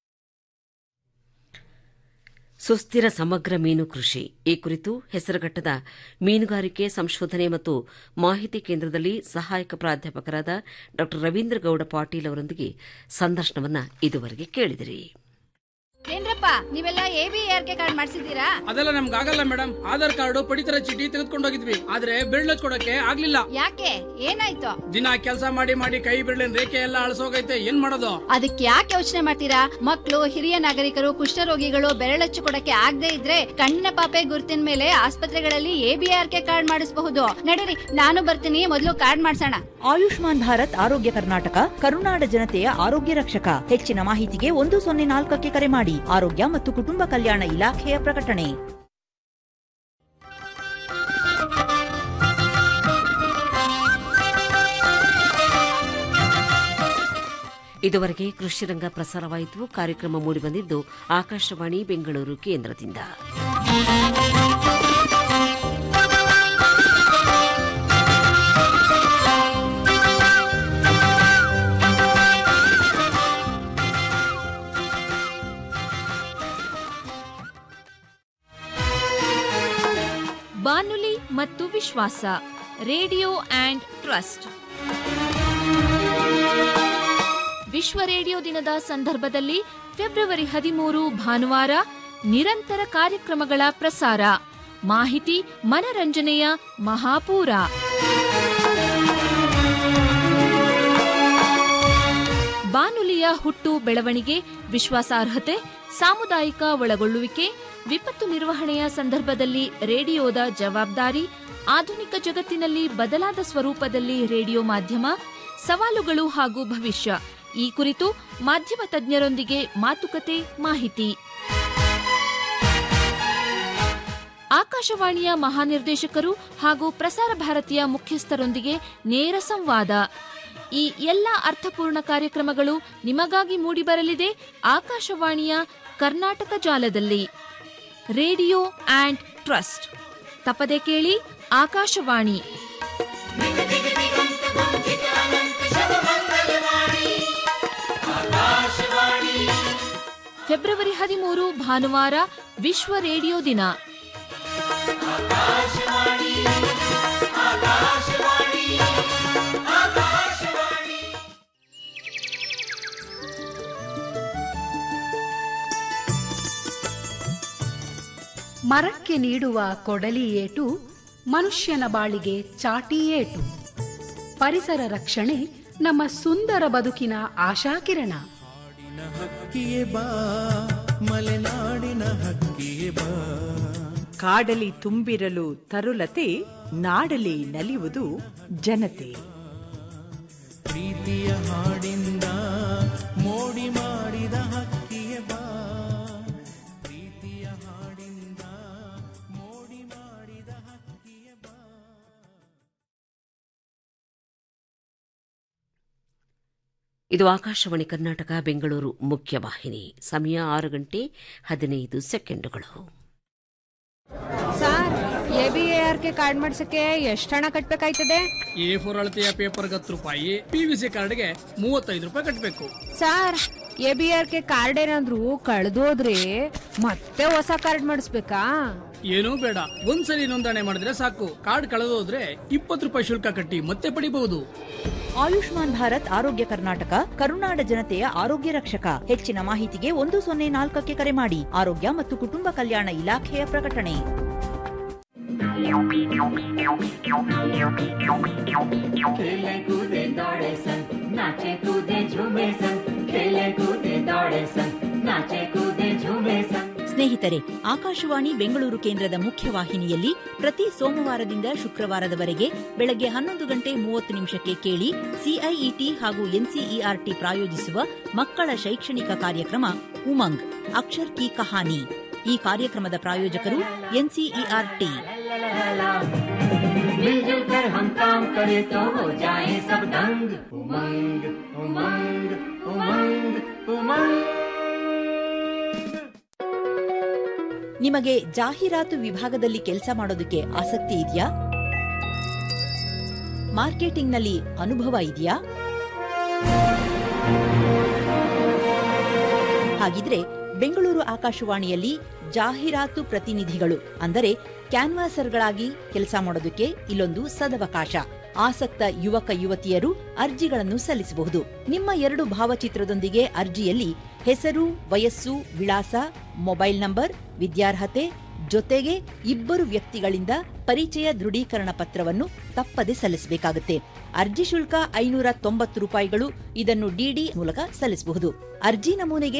ಸುಸ್ಥಿರ ಸಮಗ್ರ ಮೀನು ಕೃಷಿ ಈ ಕುರಿತು ಹೆಸರುಘಟ್ಟದ ಮೀನುಗಾರಿಕೆ ಸಂಶೋಧನೆ ಮತ್ತು ಮಾಹಿತಿ ಕೇಂದ್ರದಲ್ಲಿ ಸಹಾಯಕ ಪ್ರಾಧ್ಯಾಪಕರಾದ ಡಾ ರವೀಂದ್ರ ಗೌಡ ಪಾಟೀಲ್ ಅವರೊಂದಿಗೆ ಸಂದರ್ಶನವನ್ನ ಇದುವರೆಗೆ ಕೇಳಿದಿರಿ ಏನ್ರಪ್ಪ ನೀವೆಲ್ಲ A B R K card ಮಾಡಿಸಿದ್ದೀರಾ ಅದೆಲ್ಲ ನಮ್ಗೆ ಆಗಲ್ಲ ಮೇಡಮ್ ಆಧಾರ್ ಕಾರ್ಡ್ ಪಡಿತರ ಚೀಟಿ ತೆಗೆದುಕೊಂಡು ಹೋಗಿದ್ವಿ ಆದ್ರೆ ಬಿರ್ಳ ಕೊಡಕ್ಕೆ ಆಗ್ಲಿಲ್ಲ ಯಾಕೆ ಏನಾಯ್ತು ದಿನ ಕೆಲಸ ಮಾಡಿ ಮಾಡಿ ಕೈ ಬಿಡ್ಲಿನ ರೇಖೆ ಎಲ್ಲ ಅಳಸೋಗೈತೆ ಏನ್ ಮಾಡೋದು ಅದಕ್ಕೆ ಯಾಕೆ ಯೋಚನೆ ಮಾಡ್ತೀರಾ ಮಕ್ಕಳು ಹಿರಿಯ ನಾಗರಿಕರು ಕುಷ್ಠರೋಗಿಗಳು ಬೆರಳಚ್ಚು ಕೊಡಕ್ಕೆ ಆಗದೆ ಇದ್ರೆ ಕಣ್ಣಿನ ಪಾಪೆ ಗುರುತಿನ ಮೇಲೆ ಆಸ್ಪತ್ರೆಗಳಲ್ಲಿ A B R K card ಮಾಡಿಸಬಹುದು ನಡೀರಿ ನಾನು ಬರ್ತೀನಿ ಮೊದಲು ಕಾರ್ಡ್ ಮಾಡ್ಸೋಣ ಆಯುಷ್ಮಾನ್ ಭಾರತ್ ಆರೋಗ್ಯ ಕರ್ನಾಟಕ ಕರುನಾಡ ಜನತೆಯ ಆರೋಗ್ಯ ರಕ್ಷಕ ಹೆಚ್ಚಿನ ಮಾಹಿತಿಗೆ ಒಂದು ಸೊನ್ನೆ ನಾಲ್ಕಕ್ಕೆ ಕರೆ ಮಾಡಿ ಆರೋಗ್ಯ ಮತ್ತು ಕುಟುಂಬ ಕಲ್ಯಾಣ ಇಲಾಖೆಯ ಪ್ರಕಟಣೆ ಇದುವರೆಗೆ ಕೃಷಿ ರಂಗ ಪ್ರಸಾರವಾಯಿತು ಕಾರ್ಯಕ್ರಮ ಮೂಡಿಬಂದಿದ್ದು ಆಕಾಶವಾಣಿ ಬೆಂಗಳೂರು ಕೇಂದ್ರದಿಂದ ಬಾನುಲಿ ಮತ್ತು ವಿಶ್ವಾಸ ರೇಡಿಯೋ ಆಂಡ್ ಟ್ರಸ್ಟ್ ವಿಶ್ವ ರೇಡಿಯೋ ದಿನದ ಸಂದರ್ಭದಲ್ಲಿ ಫೆಬ್ರವರಿ ಹದಿಮೂರು ಭಾನುವಾರ ನಿರಂತರ ಕಾರ್ಯಕ್ರಮಗಳ ಪ್ರಸಾರ ಮಾಹಿತಿ ಮನರಂಜನೆಯ ಮಹಾಪೂರ ಬಾನುಲಿಯ ಹುಟ್ಟು ಬೆಳವಣಿಗೆ ವಿಶ್ವಾಸಾರ್ಹತೆ ಸಾಮುದಾಯಿಕ ಒಳಗೊಳ್ಳುವಿಕೆ ವಿಪತ್ತು ನಿರ್ವಹಣೆಯ ಸಂದರ್ಭದಲ್ಲಿ ರೇಡಿಯೋದ ಜವಾಬ್ದಾರಿ ಆಧುನಿಕ ಜಗತ್ತಿನಲ್ಲಿ ಬದಲಾದ ಸ್ವರೂಪದಲ್ಲಿ ರೇಡಿಯೋ ಮಾಧ್ಯಮ ಸವಾಲುಗಳು ಹಾಗೂ ಭವಿಷ್ಯ ಈ ಕುರಿತು ಮಾಧ್ಯಮ ತಜ್ಞರೊಂದಿಗೆ ಮಾತುಕತೆ ಮಾಹಿತಿ ಆಕಾಶವಾಣಿಯ ಮಹಾನಿರ್ದೇಶಕರು ಹಾಗೂ ಪ್ರಸಾರ ಭಾರತಿಯ ಮುಖ್ಯಸ್ಥರೊಂದಿಗೆ ನೇರ ಸಂವಾದ ಈ ಎಲ್ಲ ಅರ್ಥಪೂರ್ಣ ಕಾರ್ಯಕ್ರಮಗಳು ನಿಮಗಾಗಿ ಮೂಡಿಬರಲಿದೆ ಆಕಾಶವಾಣಿಯ ಕರ್ನಾಟಕ ಜಾಲದಲ್ಲಿ ರೇಡಿಯೋ ಆಂಡ್ ಟ್ರಸ್ಟ್ ತಪ್ಪದೆ ಕೇಳಿ ಆಕಾಶವಾಣಿ ಫೆಬ್ರವರಿ ಹದಿಮೂರು ಭಾನುವಾರ ವಿಶ್ವ ರೇಡಿಯೋ ದಿನ ಆಕಾಶವಾಣಿ ಆಕಾಶವಾಣಿ ಮರಕ್ಕೆ ನೀಡುವ ಕೊಡಲಿ ಏಟು ಮನುಷ್ಯನ ಬಾಳಿಗೆ ಚಾಟಿ ಏಟು ಪರಿಸರ ರಕ್ಷಣೆ ನಮ್ಮ ಸುಂದರ ಬದುಕಿನ ಆಶಾಕಿರಣ ಹಕ್ಕಿಯೇ ಬಾ ಮಲೆನಾಡಿನ ಹಕ್ಕಿಯೇ ಬಾ ಕಾಡಲಿ ತುಂಬಿರಲು ತರುಲತೆ ನಾಡಲಿ ನಲಿಯುವುದು ಜನತೆ ಪ್ರೀತಿಯ ಹಾಡಿಂದ ಮೋಡಿ ಮಾಡಿದ ಹಕ್ಕಿಯೇ ಬಾ ಪ್ರೀತಿಯ ಹಾಡಿಂದ ಮೋಡಿ ಮಾಡಿದ ಹಕ್ಕಿಯೇ ಬಾ ಇದು ಆಕಾಶವಾಣಿ ಕರ್ನಾಟಕ ಬೆಂಗಳೂರು ಮುಖ್ಯವಾಹಿನಿ ಸಮಯ ಆರು ಗಂಟೆ ಹದಿನೈದು ಸೆಕೆಂಡುಗಳು sir A B A R K card ಮಾಡ್ಸಕ್ಕೆ ಎಷ್ಟು ಹಣ ಕಟ್ಬೇಕಾಯ್ತದೆ ಎ ಫೋರ್ ಅಳತೆಯ ಪೇಪರ್ಗೆ ಹತ್ತು ರೂಪಾಯಿ ಪಿ ವಿ ಸಿ ಕಾರ್ಡ್ಗೆ ಮೂವತ್ತೈದು ರೂಪಾಯಿ ಕಟ್ಟಬೇಕು sir A B R K card ಏನಾದ್ರು ಕಳೆದೋದ್ರೆ ಮತ್ತೆ ಹೊಸ ಕಾರ್ಡ್ ಮಾಡಿಸ್ಬೇಕಾ ಏನೂ ಬೇಡ ಒಂದ್ಸಲಿ ನೋಂದಣಿ ಮಾಡಿದ್ರೆ ಸಾಕು ಕಾರ್ಡ್ ಕಳೆದೋದ್ರೆ ಇಪ್ಪತ್ತು ರೂಪಾಯಿ ಶುಲ್ಕ ಕಟ್ಟಿ ಮತ್ತೆ ಪಡಿಬಹುದು ಆಯುಷ್ಮಾನ್ ಭಾರತ್ ಆರೋಗ್ಯ ಕರ್ನಾಟಕ ಕರುನಾಡ ಜನತೆಯ ಆರೋಗ್ಯ ರಕ್ಷಕ ಹೆಚ್ಚಿನ ಮಾಹಿತಿಗೆ ಒಂದು ಸೊನ್ನೆ ನಾಲ್ಕಕ್ಕೆ ಕರೆ ಮಾಡಿ ಆರೋಗ್ಯ ಮತ್ತು ಕುಟುಂಬ ಕಲ್ಯಾಣ ಇಲಾಖೆಯ ಪ್ರಕಟಣೆ खेले कूदे दौड़े सन नाचे कूदे झूमे सन खेले कूदे दौड़े सन नाचे कूदे झूमे सन ಸ್ನೇಹಿತರೆ ಆಕಾಶವಾಣಿ ಬೆಂಗಳೂರು ಕೇಂದ್ರದ ಮುಖ್ಯವಾಹಿನಿಯಲ್ಲಿ ಪ್ರತಿ ಸೋಮವಾರದಿಂದ ಶುಕ್ರವಾರದವರೆಗೆ ಬೆಳಗ್ಗೆ ಹನ್ನೊಂದು ಗಂಟೆ ಮೂವತ್ತು ನಿಮಿಷಕ್ಕೆ ಕೇಳಿ ಸಿಐಇಟಿ ಹಾಗೂ ಎನ್ಸಿಇಆರ್ಟಿ ಪ್ರಾಯೋಜಿಸುವ ಮಕ್ಕಳ ಶೈಕ್ಷಣಿಕ ಕಾರ್ಯಕ್ರಮ ಉಮಂಗ್ ಅಕ್ಷರ್ ಕಿ ಕಹಾನಿ ಈ ಕಾರ್ಯಕ್ರಮದ ಪ್ರಾಯೋಜಕರು ಎನ್ಸಿಇಆರ್ಟಿ मिलजुल कर हम काम करे तो हो जाए सब दंग उमंग उमंग उमंग उमंग ನಿಮಗೆ ಜಾಹೀರಾತು ವಿಭಾಗದಲ್ಲಿ ಕೆಲಸ ಮಾಡೋದಕ್ಕೆ ಆಸಕ್ತಿ ಇದೆಯಾ ಮಾರ್ಕೆಟಿಂಗ್ನಲ್ಲಿ ಅನುಭವ ಇದೆಯಾ ಹಾಗಿದ್ರೆ ಬೆಂಗಳೂರು ಆಕಾಶವಾಣಿಯಲ್ಲಿ ಜಾಹೀರಾತು ಪ್ರತಿನಿಧಿಗಳು ಅಂದರೆ ಕ್ಯಾನ್ವಾಸರ್ಗಳಾಗಿ ಕೆಲಸ ಮಾಡೋದಕ್ಕೆ ಇಲ್ಲೊಂದು ಸದವಕಾಶ ಆಸಕ್ತ ಯುವಕ ಯುವತಿಯರು ಅರ್ಜಿಗಳನ್ನು ಸಲ್ಲಿಸಬಹುದು ನಿಮ್ಮ ಎರಡು ಭಾವಚಿತ್ರದೊಂದಿಗೆ ಅರ್ಜಿಯಲ್ಲಿ ಹೆಸರು ವಯಸ್ಸು ವಿಳಾಸ ಮೊಬೈಲ್ ನಂಬರ್ ವಿದ್ಯಾರ್ಹತೆ ಜೊತೆಗೆ ಇಬ್ಬರು ವ್ಯಕ್ತಿಗಳಿಂದ ಪರಿಚಯ ದೃಢೀಕರಣ ಪತ್ರವನ್ನು ತಪ್ಪದೆ ಸಲ್ಲಿಸಬೇಕಾಗುತ್ತೆ ಅರ್ಜಿ ಶುಲ್ಕ ಐನೂರ ತೊಂಬತ್ತು ರೂಪಾಯಿಗಳು ಇದನ್ನು ಡಿಡಿ ಮೂಲಕ ಸಲ್ಲಿಸಬಹುದು ಅರ್ಜಿ ನಮೂನೆಗೆ